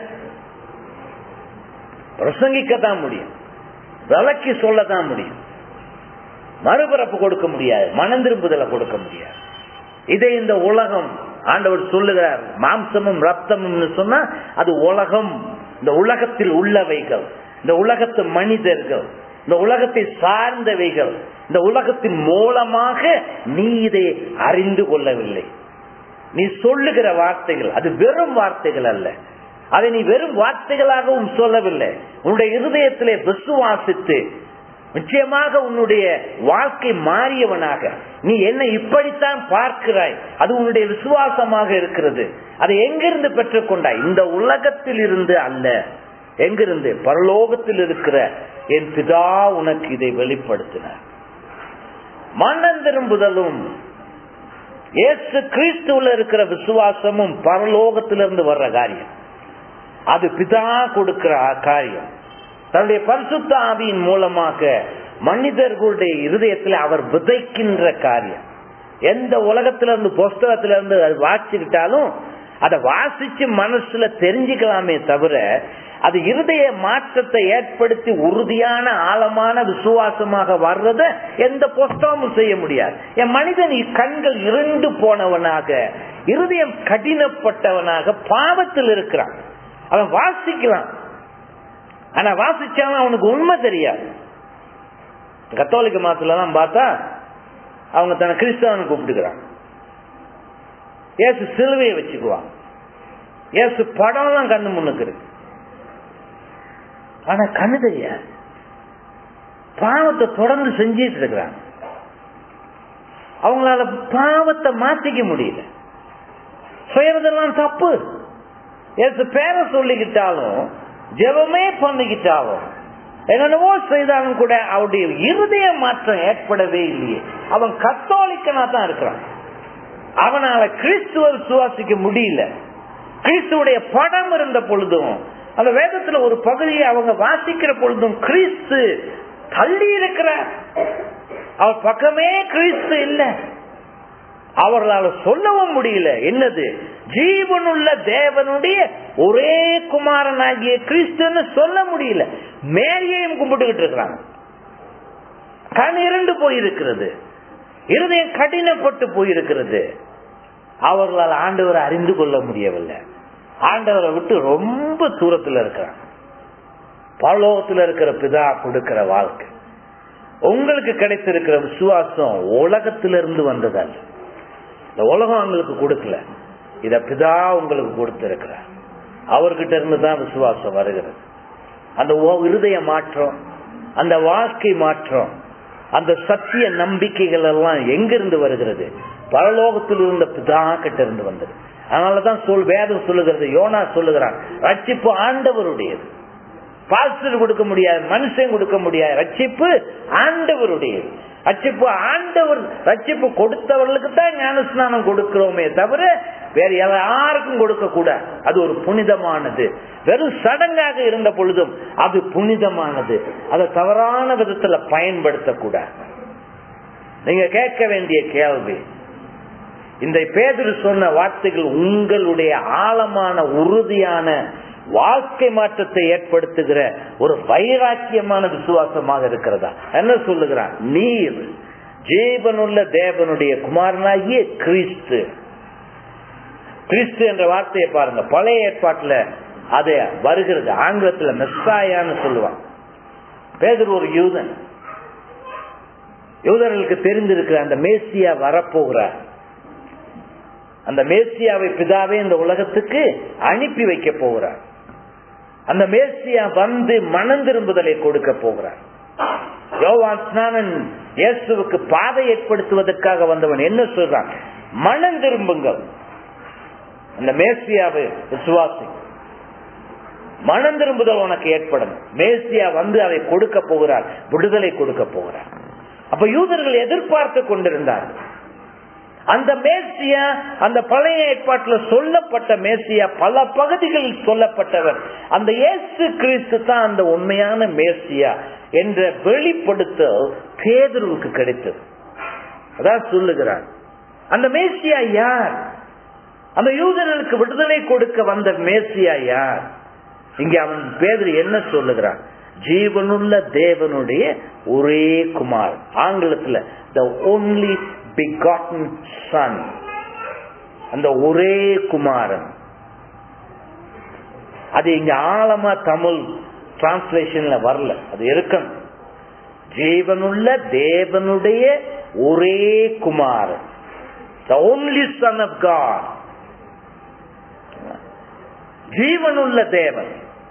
Speaker 1: பிரசங்கிக்கத்தான் முடியும் விளக்கி சொல்லத்தான் முடியும் மறுபிறப்பு கொடுக்க முடியாது மனம் திரும்புதலை கொடுக்க முடியாது இதை இந்த உலகம் ஆண்டவர் சொல்லுகிறார் மாம்சமும் ரத்தமும் சொன்னா அது உலகம் இந்த உலகத்தில் உள்ளவைகள் இந்த உலகத்து மனிதர்கள் இந்த உலகத்தை சார்ந்தவைகள் இந்த உலகத்தின் மூலமாக நீ இதை அறிந்து கொள்ளவில்லை நீ சொல்லுகிற வார்த்தைகள் அது வெறும் வார்த்தைகள் அல்ல அதை நீ வெறும் வார்த்தைகளாகவும் சொல்லவில்லை உன்னுடைய இருதயத்திலே விசுவாசித்து நிச்சயமாக உன்னுடைய வாழ்க்கை மாறியவனாக நீ என்ன இப்படித்தான் பார்க்கிறாய் அது உன்னுடைய விசுவாசமாக இருக்கிறது அதை எங்கிருந்து பெற்றுக்கொண்டாய் இந்த உலகத்தில் இருந்து அல்ல எங்கிருந்து பரலோகத்தில் இருக்கிற என் பிதா உனக்கு இதை வெளிப்படுத்தினார் மன்னன் திரும்புதலும் ஏசு கிறிஸ்துவில் இருக்கிற விசுவாசமும் பரலோகத்திலிருந்து வர்ற காரியம் அது பிதா கொடுக்கிற காரியம் தன்னுடைய பரிசுத்த ஆவியின் மூலமாக மனிதர்களுடைய இருதயத்தில் அவர் விதைக்கின்ற காரியம் எந்த உலகத்திலிருந்து புஸ்தகத்திலிருந்து அது வாசிக்கிட்டாலும் அதை வாசிச்சு மனசுல தெரிஞ்சுக்கலாமே தவிர அது இருதய மாற்றத்தை ஏற்படுத்தி உறுதியான ஆழமான விசுவாசமாக வர்றத எந்த புஸ்தகமும் செய்ய முடியாது என் மனிதன் கண்கள் இருண்டு போனவனாக இருதயம் கடினப்பட்டவனாக பாவத்தில் இருக்கிறான் அவன் வாசிக்கலாம் ஆனா வாசிச்சாலும் அவனுக்கு உண்மை தெரியாது கத்தோலிக்க மாசத்துலலாம் பார்த்தா அவங்க தன்னை கிறிஸ்தவனை கூப்பிட்டுக்கிறான் ஏசு சிலுவையை வச்சுக்குவான் இயேசு படம் தான் கண்ணு முன்னுக்கு இருக்கு ஆனா கண்ணு தெரியாது பாவத்தை தொடர்ந்து செஞ்சிட்டு இருக்கிறாங்க அவங்களால பாவத்தை மாத்திக்க முடியல செய்யறதெல்லாம் தப்பு ஏசு பேர சொல்லிக்கிட்டாலும் ஜெபமே பண்ணிக்கிட்டாலும் என்னென்னவோ செய்தாலும் கூட அவருடைய இருதய மாற்றம் ஏற்படவே இல்லையே அவன் கத்தோலிக்கனா தான் இருக்கிறான் அவனால கிறிஸ்துவ சுவாசிக்க முடியல கிறிஸ்துவுடைய படம் இருந்த பொழுதும் அந்த வேதத்துல ஒரு பகுதியை அவங்க வாசிக்கிற பொழுதும் கிறிஸ்து தள்ளி இருக்கிறார் அவர் பக்கமே கிறிஸ்து இல்லை அவர்களால் சொல்லவும் முடியல என்னது ஜீவனுள்ள தேவனுடைய ஒரே குமாரனாகிய கிறிஸ்துன்னு சொல்ல முடியல மேரியையும் கும்பிட்டுக்கிட்டு இருக்கிறாங்க கண் இரண்டு போயிருக்கிறது இருதயம் கடினப்பட்டு போயிருக்கிறது அவர்களால் ஆண்டவரை அறிந்து கொள்ள முடியவில்லை ஆண்டவரை விட்டு ரொம்ப தூரத்தில் இருக்கிறாங்க பரலோகத்தில் இருக்கிற பிதா கொடுக்கிற வாழ்க்கை உங்களுக்கு கிடைத்திருக்கிற விசுவாசம் உலகத்திலிருந்து வந்ததல்ல இந்த உலகம் உங்களுக்கு கொடுக்கல இத பிதா உங்களுக்கு கொடுத்திருக்கிறார் அவர்கிட்ட இருந்து தான் விசுவாசம் வருகிறது அந்த இருதய மாற்றம் அந்த வாழ்க்கை மாற்றம் அந்த சத்திய நம்பிக்கைகள் எல்லாம் எங்கிருந்து வருகிறது பரலோகத்தில் இருந்த பிதா கிட்ட இருந்து வந்தது அதனாலதான் சொல் வேதம் சொல்லுகிறது யோனா சொல்லுகிறான் ரட்சிப்பு ஆண்டவருடையது பாஸ்டர் கொடுக்க முடியாது மனுஷன் கொடுக்க முடியாது ரட்சிப்பு ஆண்டவருடையது ரட்சிப்பு ஆண்டவர் ரட்சிப்பு கொடுத்தவர்களுக்கு தான் ஞானஸ்நானம் கொடுக்கிறோமே தவிர வேற யாருக்கும் கொடுக்க கூடாது அது ஒரு புனிதமானது வெறும் சடங்காக இருந்த பொழுதும் அது புனிதமானது அதை தவறான விதத்துல பயன்படுத்தக்கூடாது நீங்க கேட்க வேண்டிய கேள்வி இந்த பேதர் சொன்ன வார்த்தைகள் உங்களுடைய ஆழமான உறுதியான வாழ்க்கை மாற்றத்தை ஏற்படுத்துகிற ஒரு வைராக்கியமான விசுவாசமாக இருக்கிறதா என்ன சொல்லுகிறான் நீர் ஜீவனுள்ள தேவனுடைய குமாரனாகிய கிறிஸ்து கிறிஸ்து என்ற வார்த்தையை பாருங்க பழைய ஏற்பாட்டுல அது வருகிறது ஆங்கிலத்துல மெஸ்ஸாயான்னு சொல்லுவான் பேதர் ஒரு யூதன் யூதர்களுக்கு தெரிந்திருக்கிற அந்த மேசியா வரப்போகிறார் அந்த மேசியாவை பிதாவே இந்த உலகத்துக்கு அனுப்பி வைக்க போகிறார் அந்த மேசியா வந்து மனம் திரும்புதலை கொடுக்க போகிறார் யோவான் ஸ்நானன் இயேசுவுக்கு பாதை ஏற்படுத்துவதற்காக வந்தவன் என்ன சொல்றான் மனம் திரும்புங்கள் அந்த மேசியாவை விசுவாசி மனம் திரும்புதல் உனக்கு ஏற்படும் மேசியா வந்து அதை கொடுக்க போகிறார் விடுதலை கொடுக்க போகிறார் அப்ப யூதர்கள் எதிர்பார்த்து கொண்டிருந்தார்கள் அந்த மேசியா அந்த பழைய ஏற்பாட்டில் சொல்லப்பட்ட மேசியா பல பகுதிகளில் சொல்லப்பட்டவர் அந்த இயேசு கிறிஸ்து தான் அந்த உண்மையான மேசியா என்ற வெளிப்படுத்தல் பேதருவுக்கு கிடைத்தது அதான் சொல்லுகிறார் அந்த மேசியா யார் அந்த யூதர்களுக்கு விடுதலை கொடுக்க வந்த மேசியா யார் இங்க அவன் பேதர் என்ன சொல்லுகிறான் ஜீவனுள்ள தேவனுடைய ஒரே குமார் ஆங்கிலத்துல த ஓன்லி begotten son அந்த ஒரே குமாரன் அது இங்க ஆழமா தமிழ் டிரான்ஸ்லேஷன்ல வரல அது இருக்கணும் ஜீவனுள்ள தேவனுடைய ஒரே குமாரன் the only son of God ஜீவனுள்ள தேவன்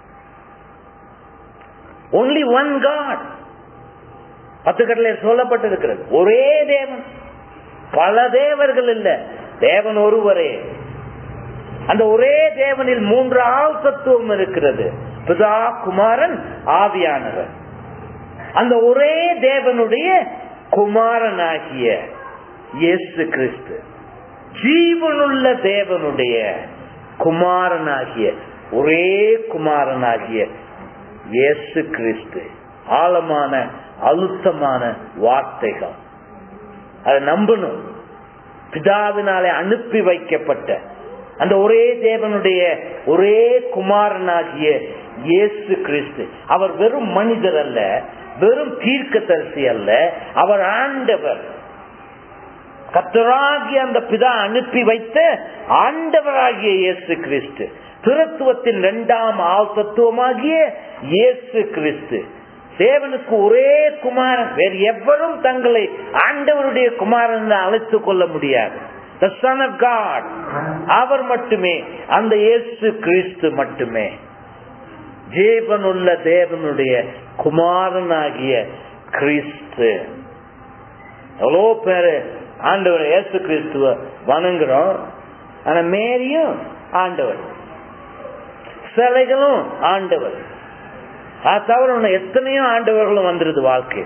Speaker 1: ஒன்லி ஒன் காட் பத்து கடலை சொல்லப்பட்டிருக்கிறது ஒரே தேவன் பல தேவர்கள் இல்ல தேவன் ஒருவரே அந்த ஒரே தேவனில் மூன்று ஆள் தத்துவம் இருக்கிறது பிதா குமாரன் ஆவியானவர் அந்த ஒரே தேவனுடைய குமாரனாகிய இயேசு கிறிஸ்து ஜீவனுள்ள தேவனுடைய குமாரனாகிய ஒரே குமாரனாகிய இயேசு கிறிஸ்து ஆழமான அழுத்தமான வார்த்தைகள் அதை நம்பணும் பிதாவினாலே அனுப்பி வைக்கப்பட்ட அந்த ஒரே தேவனுடைய ஒரே குமாரனாகிய இயேசு கிறிஸ்து அவர் வெறும் மனிதர் அல்ல வெறும் தீர்க்க தரிசி அல்ல அவர் ஆண்டவர் கத்தராகிய அந்த பிதா அனுப்பி வைத்த ஆண்டவராகிய இயேசு கிறிஸ்து திருத்துவத்தின் இரண்டாம் ஆள் தத்துவமாகிய இயேசு கிறிஸ்து தேவனுக்கு ஒரே குமாரன் வேறு எவரும் தங்களை ஆண்டவருடைய குமாரன் அழைத்துக் கொள்ள முடியாது the son of God அவர் மட்டுமே அந்த இயேசு கிறிஸ்து மட்டுமே ஜீவனுள்ள தேவனுடைய குமாரனாகிய கிறிஸ்து எவ்வளோ பேரு ஆண்டவர் இயேசு கிறிஸ்துவ வணங்குறோம் ஆனா மேரியும் ஆண்டவர் சிலைகளும் ஆண்டவர் அது தவிர இன்னும் எத்தனையோ ஆண்டவர்களும் வந்துருது வாழ்க்கை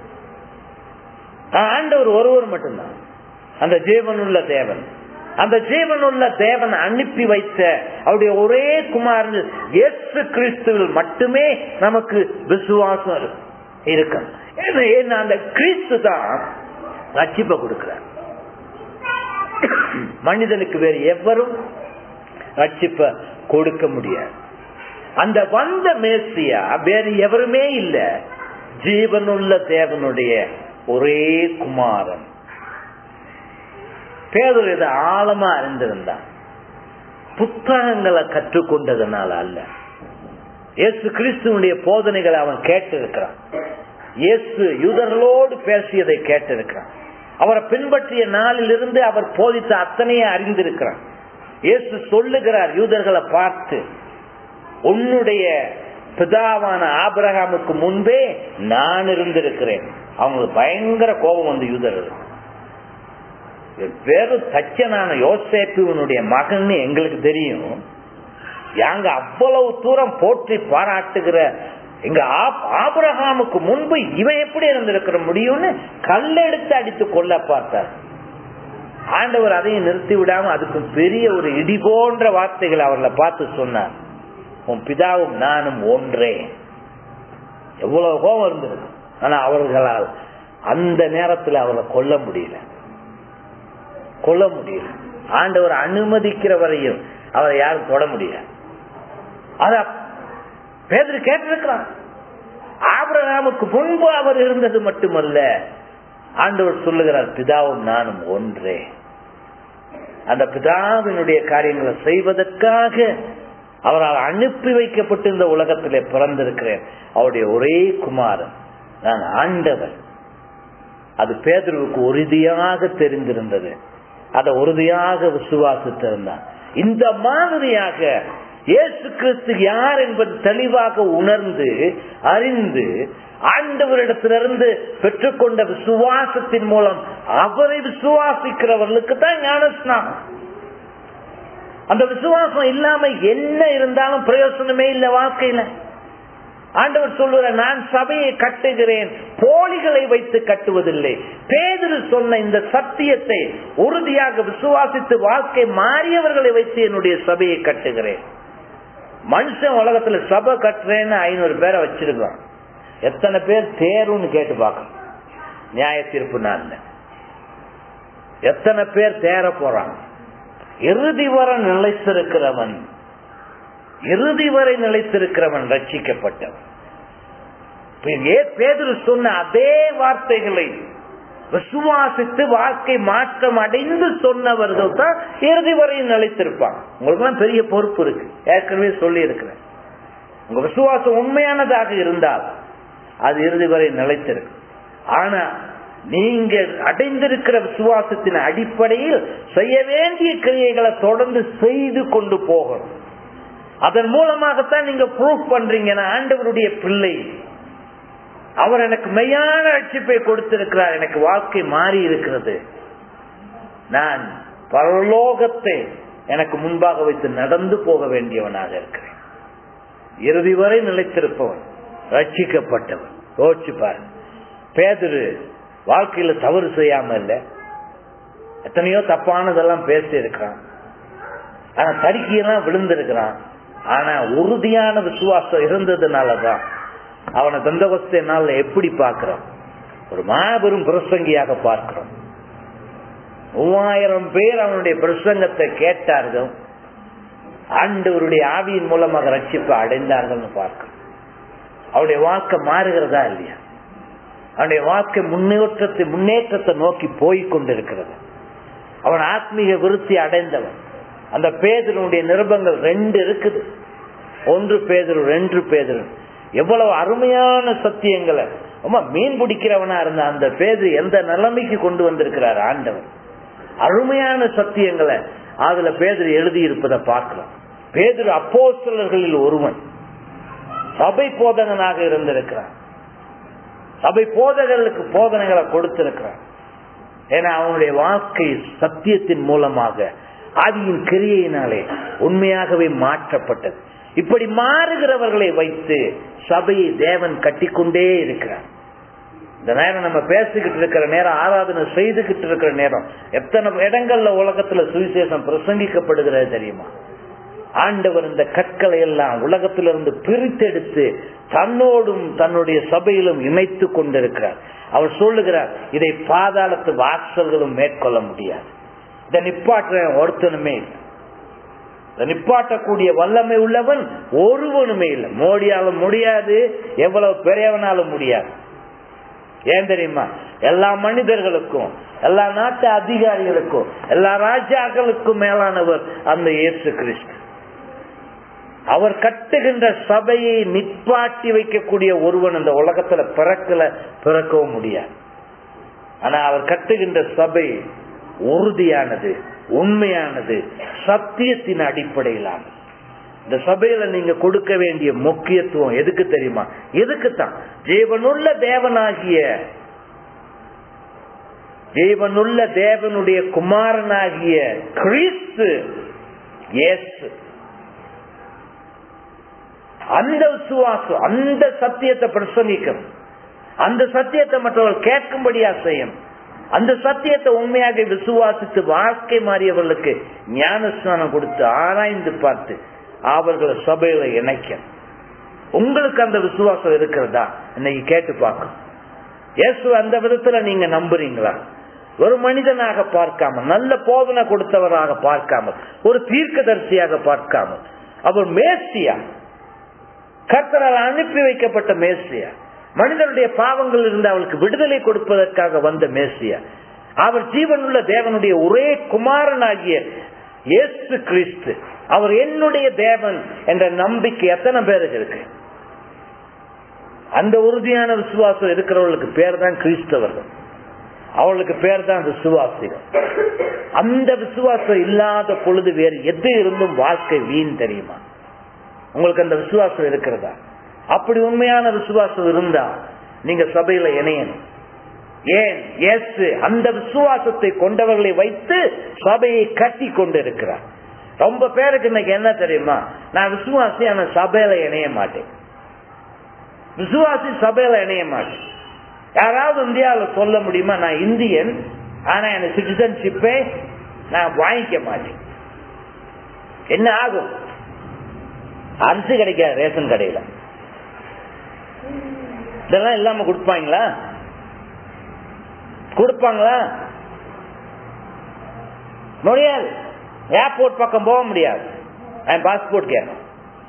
Speaker 1: ஆண்டவர் ஒருவர் மட்டும்தான் அந்த ஜீவனுள்ள தேவன் அந்த ஜீவனுள்ள தேவன் அனுப்பி வைத்த அவருடைய ஒரே குமாரன் இயேசு கிறிஸ்துவில் மட்டுமே நமக்கு விசுவாசம் இருக்கு இருக்கணும் ஏன்னா ஏன்னா அந்த கிறிஸ்து தான் ரட்சிப்பை கொடுக்கிறார் மனிதனுக்கு வேறு எவரும் ரட்சிப்ப கொடுக்க முடியாது அந்த வந்த மேசியா வேறு எவருமே இல்ல ஜீவனுள்ள தேவனுடைய ஒரே குமாரன் பேதர் இதை ஆழமா அறிந்திருந்தான் புத்தகங்களை கற்றுக்கொண்டதுனால அல்ல இயேசு கிறிஸ்துவனுடைய போதனைகளை அவன் கேட்டிருக்கிறான் இயேசு யூதர்களோடு பேசியதை கேட்டிருக்கிறான் அவரை பின்பற்றிய நாளிலிருந்து அவர் போதித்த அத்தனையே அறிந்திருக்கிறான் இயேசு சொல்லுகிறார் யூதர்களை பார்த்து உன்னுடைய பிதாவான ஆபிரகாமுக்கு முன்பே நான் இருந்திருக்கிறேன் அவங்களுக்கு பயங்கர கோபம் வந்து யூதர்கள் வெறும் தச்சனான யோசேப்புவனுடைய மகன் எங்களுக்கு தெரியும் யாங்க அவ்வளவு தூரம் போற்றி பாராட்டுகிற எங்க ஆபிரகாமுக்கு முன்பு இவன் எப்படி இருந்திருக்கிற முடியும்னு கல்லெடுத்து அடித்து கொல்ல பார்த்தார் ஆண்டவர் அதையும் நிறுத்தி விடாம அதுக்கு பெரிய ஒரு இடி போன்ற வார்த்தைகள் அவர்களை பார்த்து சொன்னார் உன் பிதாவும் நானும் ஒன்றே எவ்வளவு கோபம் இருந்தது ஆனா அவர்களால் அந்த நேரத்தில் அவரை கொல்ல முடியல கொல்ல முடியல ஆண்டவர் அனுமதிக்கிற வரையும் அவரை யாரும் தொட முடியல அத பேதர் கேட்டிருக்கிறான் ஆபிரகாமுக்கு முன்பு அவர் இருந்தது மட்டுமல்ல ஆண்டவர் சொல்லுகிறார் பிதாவும் நானும் ஒன்றே அந்த பிதாவினுடைய காரியங்களை செய்வதற்காக அவரால் அனுப்பி வைக்கப்பட்டு இந்த உலகத்திலே பிறந்திருக்கிறேன் அவருடைய ஒரே குமாரன் நான் ஆண்டவர் அது பேதருவுக்கு உறுதியாக தெரிந்திருந்தது அதை உறுதியாக விசுவாசித்திருந்தான் இந்த மாதிரியாக இயேசு கிறிஸ்து யார் என்பது தெளிவாக உணர்ந்து அறிந்து ஆண்டவரிடத்திலிருந்து பெற்றுக்கொண்ட விசுவாசத்தின் மூலம் அவரை விசுவாசிக்கிறவர்களுக்கு தான் ஞானஸ்நானம் அந்த விசுவாசம் இல்லாம என்ன இருந்தாலும் பிரயோசனமே இல்லை வாழ்க்கையில ஆண்டவர் சொல்லுற நான் சபையை கட்டுகிறேன் போலிகளை வைத்து கட்டுவதில்லை பேதில் சொன்ன இந்த சத்தியத்தை உறுதியாக விசுவாசித்து வாழ்க்கை மாறியவர்களை வைத்து என்னுடைய சபையை கட்டுகிறேன் மனுஷன் உலகத்துல சபை கட்டுறேன்னு ஐநூறு பேரை வச்சிருக்கான் எத்தனை பேர் தேருன்னு கேட்டு பார்க்கணும் நியாய தீர்ப்பு நாள்ல எத்தனை பேர் தேர போறான் இறுதி வரை நிலைத்திருக்கிறவன் இறுதி வரை நிலைத்திருக்கிறவன் ரட்சிக்கப்பட்டவன் பேதரு சொன்ன அதே வார்த்தைகளை விசுவாசித்து வாழ்க்கை மாற்றம் அடைந்து சொன்னவர்கள் தான் இறுதி வரையும் நிலைத்திருப்பாங்க உங்களுக்கு எல்லாம் பெரிய பொறுப்பு இருக்கு ஏற்கனவே சொல்லி இருக்கிறேன் உங்க விசுவாசம் உண்மையானதாக இருந்தால் அது இறுதி வரை நிலைத்திருக்கு ஆனா நீங்க அடைந்திருக்கிற விசுவாசத்தின் அடிப்படையில் செய்ய வேண்டிய கிரியைகளை தொடர்ந்து செய்து கொண்டு போகணும் அதன் மூலமாகத்தான் நீங்க ப்ரூவ் பண்றீங்க நான் ஆண்டவருடைய பிள்ளை அவர் எனக்கு மெய்யான ரட்சிப்பை கொடுத்திருக்கிறார் எனக்கு வாழ்க்கை மாறி இருக்கிறது நான் பரலோகத்தை எனக்கு முன்பாக வைத்து நடந்து போக வேண்டியவனாக இருக்கிறேன் இறுதி வரை நிலைத்திருப்பவன் ரட்சிக்கப்பட்டவன் யோசிச்சு பாரு பேதரு வாழ்க்கையில தவறு செய்யாம இல்ல எத்தனையோ தப்பானதெல்லாம் பேசி இருக்கிறான் ஆனா தடுக்கியெல்லாம் விழுந்திருக்கிறான் ஆனா உறுதியான விசுவாசம் இருந்ததுனாலதான் அவனை தந்தவஸ்தை நாள்ல எப்படி பார்க்கிறோம் ஒரு மாபெரும் பிரசங்கியாக பார்க்கிறோம் மூவாயிரம் பேர் அவனுடைய பிரசங்கத்தை கேட்டார்கள் ஆண்டவருடைய ஆவியின் மூலமாக ரட்சிப்பு அடைந்தார்கள்னு பார்க்கிறோம் அவருடைய வாழ்க்கை மாறுகிறதா இல்லையா அவனுடைய வாழ்க்கை முன்னேற்றத்தை முன்னேற்றத்தை நோக்கி போய் கொண்டிருக்கிறது அவன் ஆத்மீக விருத்தி அடைந்தவன் அந்த பேதனுடைய நிருபங்கள் ரெண்டு இருக்குது ஒன்று பேதரு ரெண்டு பேதரு எவ்வளவு அருமையான சத்தியங்களை ரொம்ப மீன் பிடிக்கிறவனா இருந்த அந்த பேது எந்த நிலைமைக்கு கொண்டு வந்திருக்கிறார் ஆண்டவர் அருமையான சத்தியங்களை அதுல பேதர் எழுதி இருப்பதை பார்க்கிறோம் பேதர் அப்போஸ்தலர்களில் ஒருவன் சபை போதகனாக இருந்திருக்கிறான் சபை போதகர்களுக்கு போதனைகளை கொடுத்திருக்கிறான் ஏன்னா அவனுடைய வாழ்க்கை சத்தியத்தின் மூலமாக ஆதியின் கிரியையினாலே உண்மையாகவே மாற்றப்பட்டது இப்படி மாறுகிறவர்களை வைத்து சபையை தேவன் கட்டிக்கொண்டே இருக்கிறார் இந்த நேரம் நம்ம பேசிக்கிட்டு இருக்கிற நேரம் ஆராதனை செய்துகிட்டு இருக்கிற நேரம் எத்தனை இடங்கள்ல உலகத்துல சுவிசேஷம் பிரசங்கிக்கப்படுகிறது தெரியுமா ஆண்டவர் இந்த கற்களை எல்லாம் உலகத்திலிருந்து பிரித்தெடுத்து தன்னோடும் தன்னுடைய சபையிலும் இணைத்து கொண்டிருக்கிறார் அவர் சொல்லுகிறார் இதை பாதாளத்து வாசல்களும் மேற்கொள்ள முடியாது இதை நிப்பாற்ற ஒருத்தனுமே இல்லை இதை நிப்பாட்டக்கூடிய வல்லமை உள்ளவன் ஒருவனுமே இல்லை மோடியாலும் முடியாது எவ்வளவு பெரியவனாலும் முடியாது ஏன் தெரியுமா எல்லா மனிதர்களுக்கும் எல்லா நாட்டு அதிகாரிகளுக்கும் எல்லா ராஜாக்களுக்கும் மேலானவர் அந்த இயேசு கிறிஸ்து அவர் கட்டுகின்ற சபையை நிப்பாட்டி வைக்கக்கூடிய ஒருவன் இந்த உலகத்துல பிறக்கல பிறக்கவும் முடியாது ஆனா அவர் கட்டுகின்ற சபை உறுதியானது உண்மையானது சத்தியத்தின் அடிப்படையிலானது இந்த சபையில நீங்க கொடுக்க வேண்டிய முக்கியத்துவம் எதுக்கு தெரியுமா எதுக்குத்தான் ஜீவனுள்ள தேவனாகிய ஜீவனுள்ள தேவனுடைய குமாரனாகிய கிறிஸ்து இயேசு அந்த விசுவாசம் அந்த சத்தியத்தை பிரசங்கிக்கணும் அந்த சத்தியத்தை மற்றவர்கள் கேட்கும்படியா செய்யணும் அந்த சத்தியத்தை உண்மையாக விசுவாசித்து வாழ்க்கை மாறியவர்களுக்கு ஞானஸ்நானம் கொடுத்து ஆராய்ந்து பார்த்து அவர்களை சபையில இணைக்க உங்களுக்கு அந்த விசுவாசம் இருக்கிறதா இன்னைக்கு கேட்டு பார்க்கணும் இயேசு அந்த விதத்துல நீங்க நம்புறீங்களா ஒரு மனிதனாக பார்க்காம நல்ல போதனை கொடுத்தவராக பார்க்காமல் ஒரு தீர்க்கதரிசியாக பார்க்காமல் அவர் மேசியா கர்த்தரால் அனுப்பி வைக்கப்பட்ட மேசியா மனிதனுடைய பாவங்கள் இருந்து அவளுக்கு விடுதலை கொடுப்பதற்காக வந்த மேசியா அவர் ஜீவனுள்ள தேவனுடைய ஒரே குமாரனாகிய இயேசு கிறிஸ்து அவர் என்னுடைய தேவன் என்ற நம்பிக்கை எத்தனை பேருக்கு இருக்கு அந்த உறுதியான விசுவாசம் இருக்கிறவர்களுக்கு பேர் தான் கிறிஸ்தவர்கள் அவளுக்கு பேர் தான் விசுவாசிகள் அந்த விசுவாசம் இல்லாத பொழுது வேறு எது இருந்தும் வாழ்க்கை வீண் தெரியுமா உங்களுக்கு அந்த விசுவாசம் இருக்கிறதா அப்படி உண்மையான விசுவாசம் இருந்தா நீங்க சபையில இணையணும் ஏன் எஸ் அந்த விசுவாசத்தை கொண்டவர்களை வைத்து சபையை கட்டி கொண்டு இருக்கிறார் ரொம்ப பேருக்கு இன்னைக்கு என்ன தெரியுமா நான் விசுவாசி ஆனா சபையில இணைய மாட்டேன் விசுவாசி சபையில இணைய மாட்டேன் யாராவது இந்தியாவில் சொல்ல முடியுமா நான் இந்தியன் ஆனா எனக்கு சிட்டிசன்ஷிப்பே நான் வாங்கிக்க மாட்டேன் என்ன ஆகும் அரிசி கிடைக்காது ரேஷன் கடையில இதெல்லாம் இல்லாம கொடுப்பாங்களா கொடுப்பாங்களா முடியாது ஏர்போர்ட் பக்கம் போக முடியாது பாஸ்போர்ட் கேட்கும்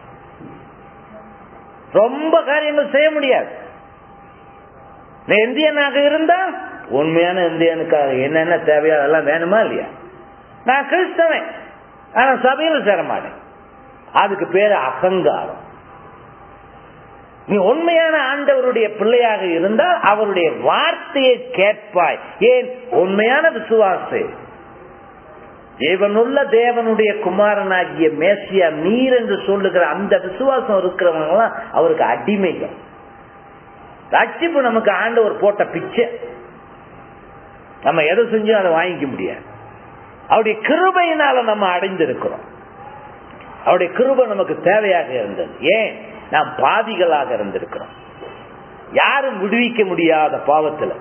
Speaker 1: ரொம்ப காரியங்கள் செய்ய முடியாது நீ இந்தியனாக இருந்தா உண்மையான இந்தியனுக்காக என்னென்ன தேவையோ அதெல்லாம் வேணுமா இல்லையா நான் கிறிஸ்தவன் ஆனா சபையில் சேர மாட்டேன் அதுக்கு பேரு அகங்காரம் நீ உண்மையான ஆண்டவருடைய பிள்ளையாக இருந்தால் அவருடைய வார்த்தையை கேட்பாய் ஏன் உண்மையான விசுவாசு தேவனுள்ள தேவனுடைய குமாரனாகிய மேசியா நீர் என்று சொல்லுகிற அந்த விசுவாசம் இருக்கிறவங்க எல்லாம் அவருக்கு அடிமைகள் ரட்சிப்பு நமக்கு ஆண்டவர் போட்ட பிச்சை நம்ம எதை செஞ்சும் அதை வாங்கிக்க முடியாது அவருடைய கிருபையினால நம்ம அடைந்திருக்கிறோம் அவருடைய கிருபை நமக்கு தேவையாக இருந்தது ஏன் நாம் பாதிகளாக இருந்திருக்கிறோம் யாரும் விடுவிக்க முடியாத பாவத்தில்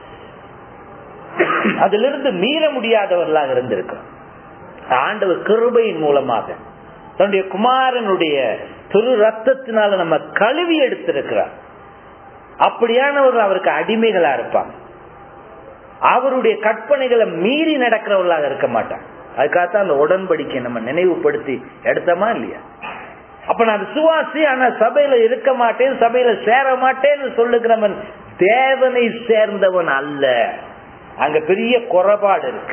Speaker 1: அதிலிருந்து மீற முடியாதவர்களாக இருந்திருக்கிறோம் ஆண்டவர் கிருபையின் மூலமாக தன்னுடைய குமாரனுடைய திரு ரத்தத்தினால நம்ம கழுவி எடுத்திருக்கிறார் அப்படியானவர்கள் அவருக்கு அடிமைகளா இருப்பாங்க அவருடைய கற்பனைகளை மீறி நடக்கிறவர்களாக இருக்க மாட்டாங்க அதுக்காகத்தான் அந்த உடன்படிக்கை நம்ம நினைவுபடுத்தி எடுத்தோமா இல்லையா அப்ப நான் விசுவாசி ஆனா சபையில இருக்க மாட்டேன் சபையில சேர மாட்டேன்னு சொல்லுகிறவன் தேவனை சேர்ந்தவன் அல்ல அங்க பெரிய குறைபாடு இருக்கு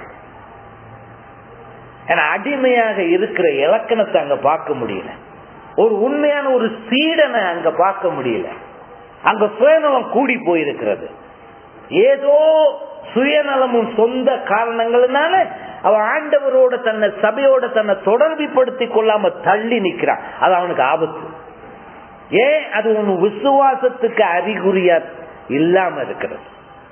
Speaker 1: ஏன்னா அடிமையாக இருக்கிற இலக்கணத்தை அங்க பார்க்க முடியல ஒரு உண்மையான ஒரு சீடனை அங்க பார்க்க முடியல அங்க சுயநலம் கூடி போயிருக்கிறது ஏதோ சுயநலமும் சொந்த காரணங்களினால அவன் ஆண்டவரோட தன்னை சபையோட தன்னை தொடர்புபடுத்திக் கொள்ளாம தள்ளி நிக்கிறான் அது அவனுக்கு ஆபத்து ஏன் அது உன் விசுவாசத்துக்கு அறிகுறியா இல்லாம இருக்கிறது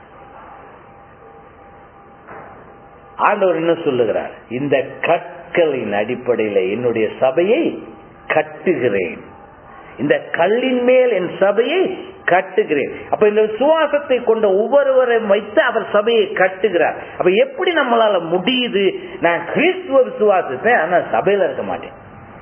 Speaker 1: ஆண்டவர் என்ன சொல்லுகிறார் இந்த கற்களின் அடிப்படையில என்னுடைய சபையை கட்டுகிறேன் இந்த கல்லின் மேல் என் சபையை கட்டுகிறேன் அப்ப இந்த விசுவாசத்தை கொண்ட ஒவ்வொருவரையும் வைத்து அவர் சபையை கட்டுகிறார் அப்ப எப்படி நம்மளால முடியுது நான் கிறிஸ்துவ விசுவாசத்தை ஆனா சபையில இருக்க மாட்டேன்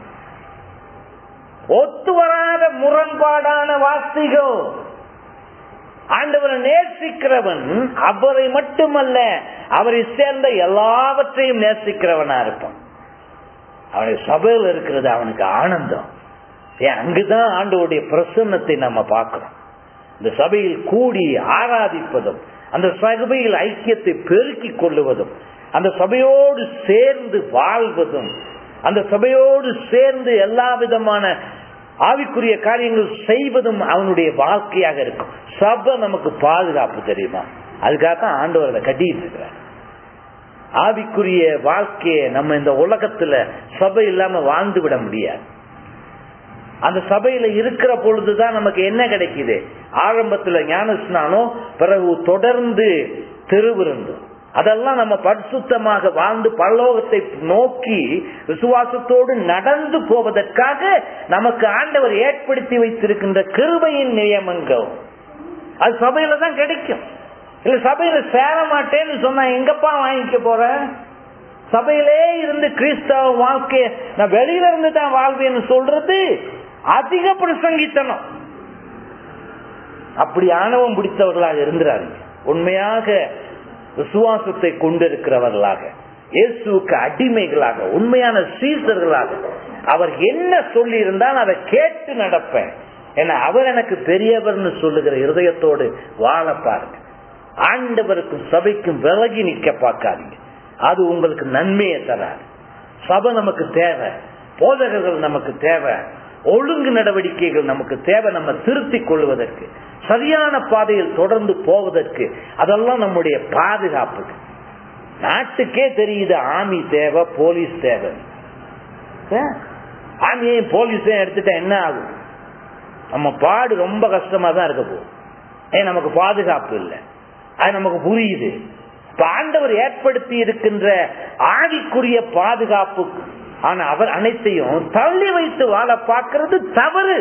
Speaker 1: ஒத்து வராத முரண்பாடான வார்த்தைகள் ஆண்டவரை நேசிக்கிறவன் அவரை மட்டுமல்ல அவரை சேர்ந்த எல்லாவற்றையும் நேசிக்கிறவனா இருப்பான் அவனுடைய சபையில் இருக்கிறது அவனுக்கு ஆனந்தம் ஏன் அங்குதான் ஆண்டவருடைய பிரசன்னத்தை நம்ம பார்க்கிறோம் இந்த சபையில் கூடி ஆராதிப்பதும் அந்த சபையில் ஐக்கியத்தை பெருக்கிக் கொள்ளுவதும் அந்த சபையோடு சேர்ந்து வாழ்வதும் அந்த சபையோடு சேர்ந்து எல்லா விதமான ஆவிக்குரிய காரியங்கள் செய்வதும் அவனுடைய வாழ்க்கையாக இருக்கும் சபை நமக்கு பாதுகாப்பு தெரியுமா அதுக்காக தான் ஆண்டவர் அதை கட்டிட்டு இருக்கிறார் ஆவிக்குரிய வாழ்க்கையை நம்ம இந்த உலகத்துல சபை இல்லாம வாழ்ந்து விட முடியாது அந்த சபையில இருக்கிற பொழுதுதான் நமக்கு என்ன கிடைக்குது ஆரம்பத்துல ஞான ஸ்நானம் பிறகு தொடர்ந்து திருவிருந்து அதெல்லாம் நம்ம பரிசுத்தமாக வாழ்ந்து பரலோகத்தை நோக்கி விசுவாசத்தோடு நடந்து போவதற்காக நமக்கு ஆண்டவர் ஏற்படுத்தி வைத்திருக்கின்ற கிருபையின் நியமங்கள் அது சபையில தான் கிடைக்கும் இல்ல சபையில சேர மாட்டேன்னு சொன்னா எங்கப்பா வாங்கிக்க போற சபையிலே இருந்து கிறிஸ்தவ வாழ்க்கைய நான் வெளியில இருந்து தான் வாழ்வேன்னு சொல்றது அதிக பிரசங்கித்தனம் அப்படி ஆணவம் பிடித்தவர்களாக இருந்துறாருங்க உண்மையாக விசுவாசத்தை கொண்டிருக்கிறவர்களாக இயேசுக்கு அடிமைகளாக உண்மையான சீசர்களாக அவர் என்ன சொல்லி இருந்தால் அதை கேட்டு நடப்பேன் ஏன்னா அவர் எனக்கு பெரியவர்னு சொல்லுகிற இருதயத்தோடு வாழ பாருங்க ஆண்டவருக்கும் சபைக்கும் விலகி நிக்க பார்க்காதீங்க அது உங்களுக்கு நன்மையை தராது சபை நமக்கு தேவை போதகர்கள் நமக்கு தேவை ஒழுங்கு நடவடிக்கைகள் நமக்கு தேவை நம்ம திருத்திக் கொள்வதற்கு சரியான பாதையில் தொடர்ந்து போவதற்கு அதெல்லாம் நம்முடைய பாதுகாப்புக்கு நாட்டுக்கே தெரியுது ஆமி தேவை போலீஸ் தேவை ஆமியையும் போலீஸையும் எடுத்துட்டா என்ன ஆகும் நம்ம பாடு ரொம்ப கஷ்டமா தான் இருக்க போகும் ஏன் நமக்கு பாதுகாப்பு இல்லை அது நமக்கு புரியுது இப்ப ஆண்டவர் ஏற்படுத்தி இருக்கின்ற ஆவிக்குரிய பாதுகாப்பு ஆனா அவர் அனைத்தையும் தள்ளி வைத்து வாழ பார்க்கிறது தவறு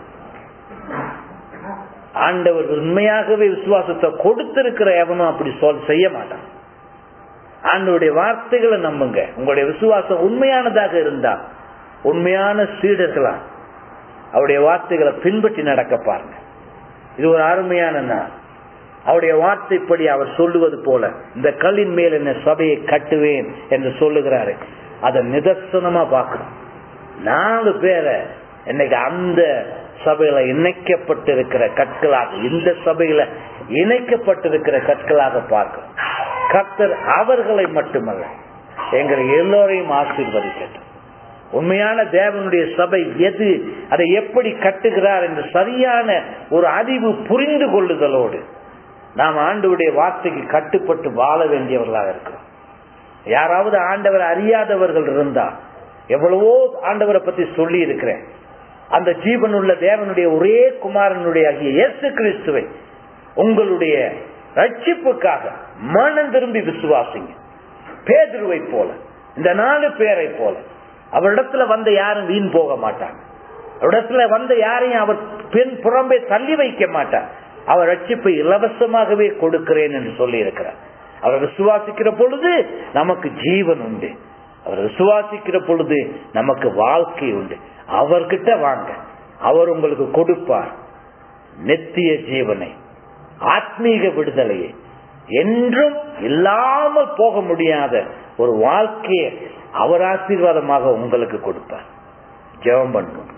Speaker 1: ஆண்டவர் உண்மையாகவே விசுவாசத்தை கொடுத்திருக்கிற எவனும் அப்படி சொல் செய்ய மாட்டான் ஆண்டவருடைய வார்த்தைகளை நம்புங்க உங்களுடைய விசுவாசம் உண்மையானதாக இருந்தா உண்மையான சீடர்களா அவருடைய வார்த்தைகளை பின்பற்றி நடக்க பாருங்க இது ஒரு அருமையான நாள் அவருடைய வார்த்தைப்படி அவர் சொல்லுவது போல இந்த கல்லின் மேல் என்ன சபையை கட்டுவேன் என்று சொல்லுகிறாரு அதை நிதர்சனமா பார்க்கணும் நாலு பேரை இன்னைக்கு அந்த சபையில இணைக்கப்பட்டிருக்கிற கற்களாக இந்த சபையில இணைக்கப்பட்டிருக்கிற கற்களாக பார்க்கிறோம் கர்த்தர் அவர்களை மட்டுமல்ல எங்களை எல்லோரையும் ஆசீர்வதிக்கட்டும் உண்மையான தேவனுடைய சபை எது அதை எப்படி கட்டுகிறார் என்று சரியான ஒரு அறிவு புரிந்து கொள்ளுதலோடு நாம் ஆண்டவருடைய வார்த்தைக்கு கட்டுப்பட்டு வாழ வேண்டியவர்களாக இருக்கிறோம் யாராவது ஆண்டவர் அறியாதவர்கள் இருந்தா எவ்வளவோ ஆண்டவரை பத்தி சொல்லி இருக்கிறேன் அந்த ஜீவனுள்ள தேவனுடைய ஒரே குமாரனுடைய ஆகிய இயேசு கிறிஸ்துவை உங்களுடைய ரட்சிப்புக்காக மனம் திரும்பி விசுவாசிங்க பேதுருவை போல இந்த நாலு பேரை போல அவரிடத்துல வந்த யாரும் வீண் போக மாட்டாங்க அவரிடத்துல வந்த யாரையும் அவர் பெண் புறம்பே தள்ளி வைக்க மாட்டார் அவர் ரட்சிப்பை இலவசமாகவே கொடுக்கிறேன் என்று சொல்லி இருக்கிறார் அவர் விசுவாசிக்கிற பொழுது நமக்கு ஜீவன் உண்டு அவர் விசுவாசிக்கிற பொழுது நமக்கு வாழ்க்கை உண்டு அவர்கிட்ட வாங்க அவர் உங்களுக்கு கொடுப்பார் நித்திய ஜீவனை ஆத்மீக விடுதலையை என்றும் இல்லாமல் போக முடியாத ஒரு வாழ்க்கையை அவர் ஆசீர்வாதமாக உங்களுக்கு கொடுப்பார் ஜெபம் பண்ணும்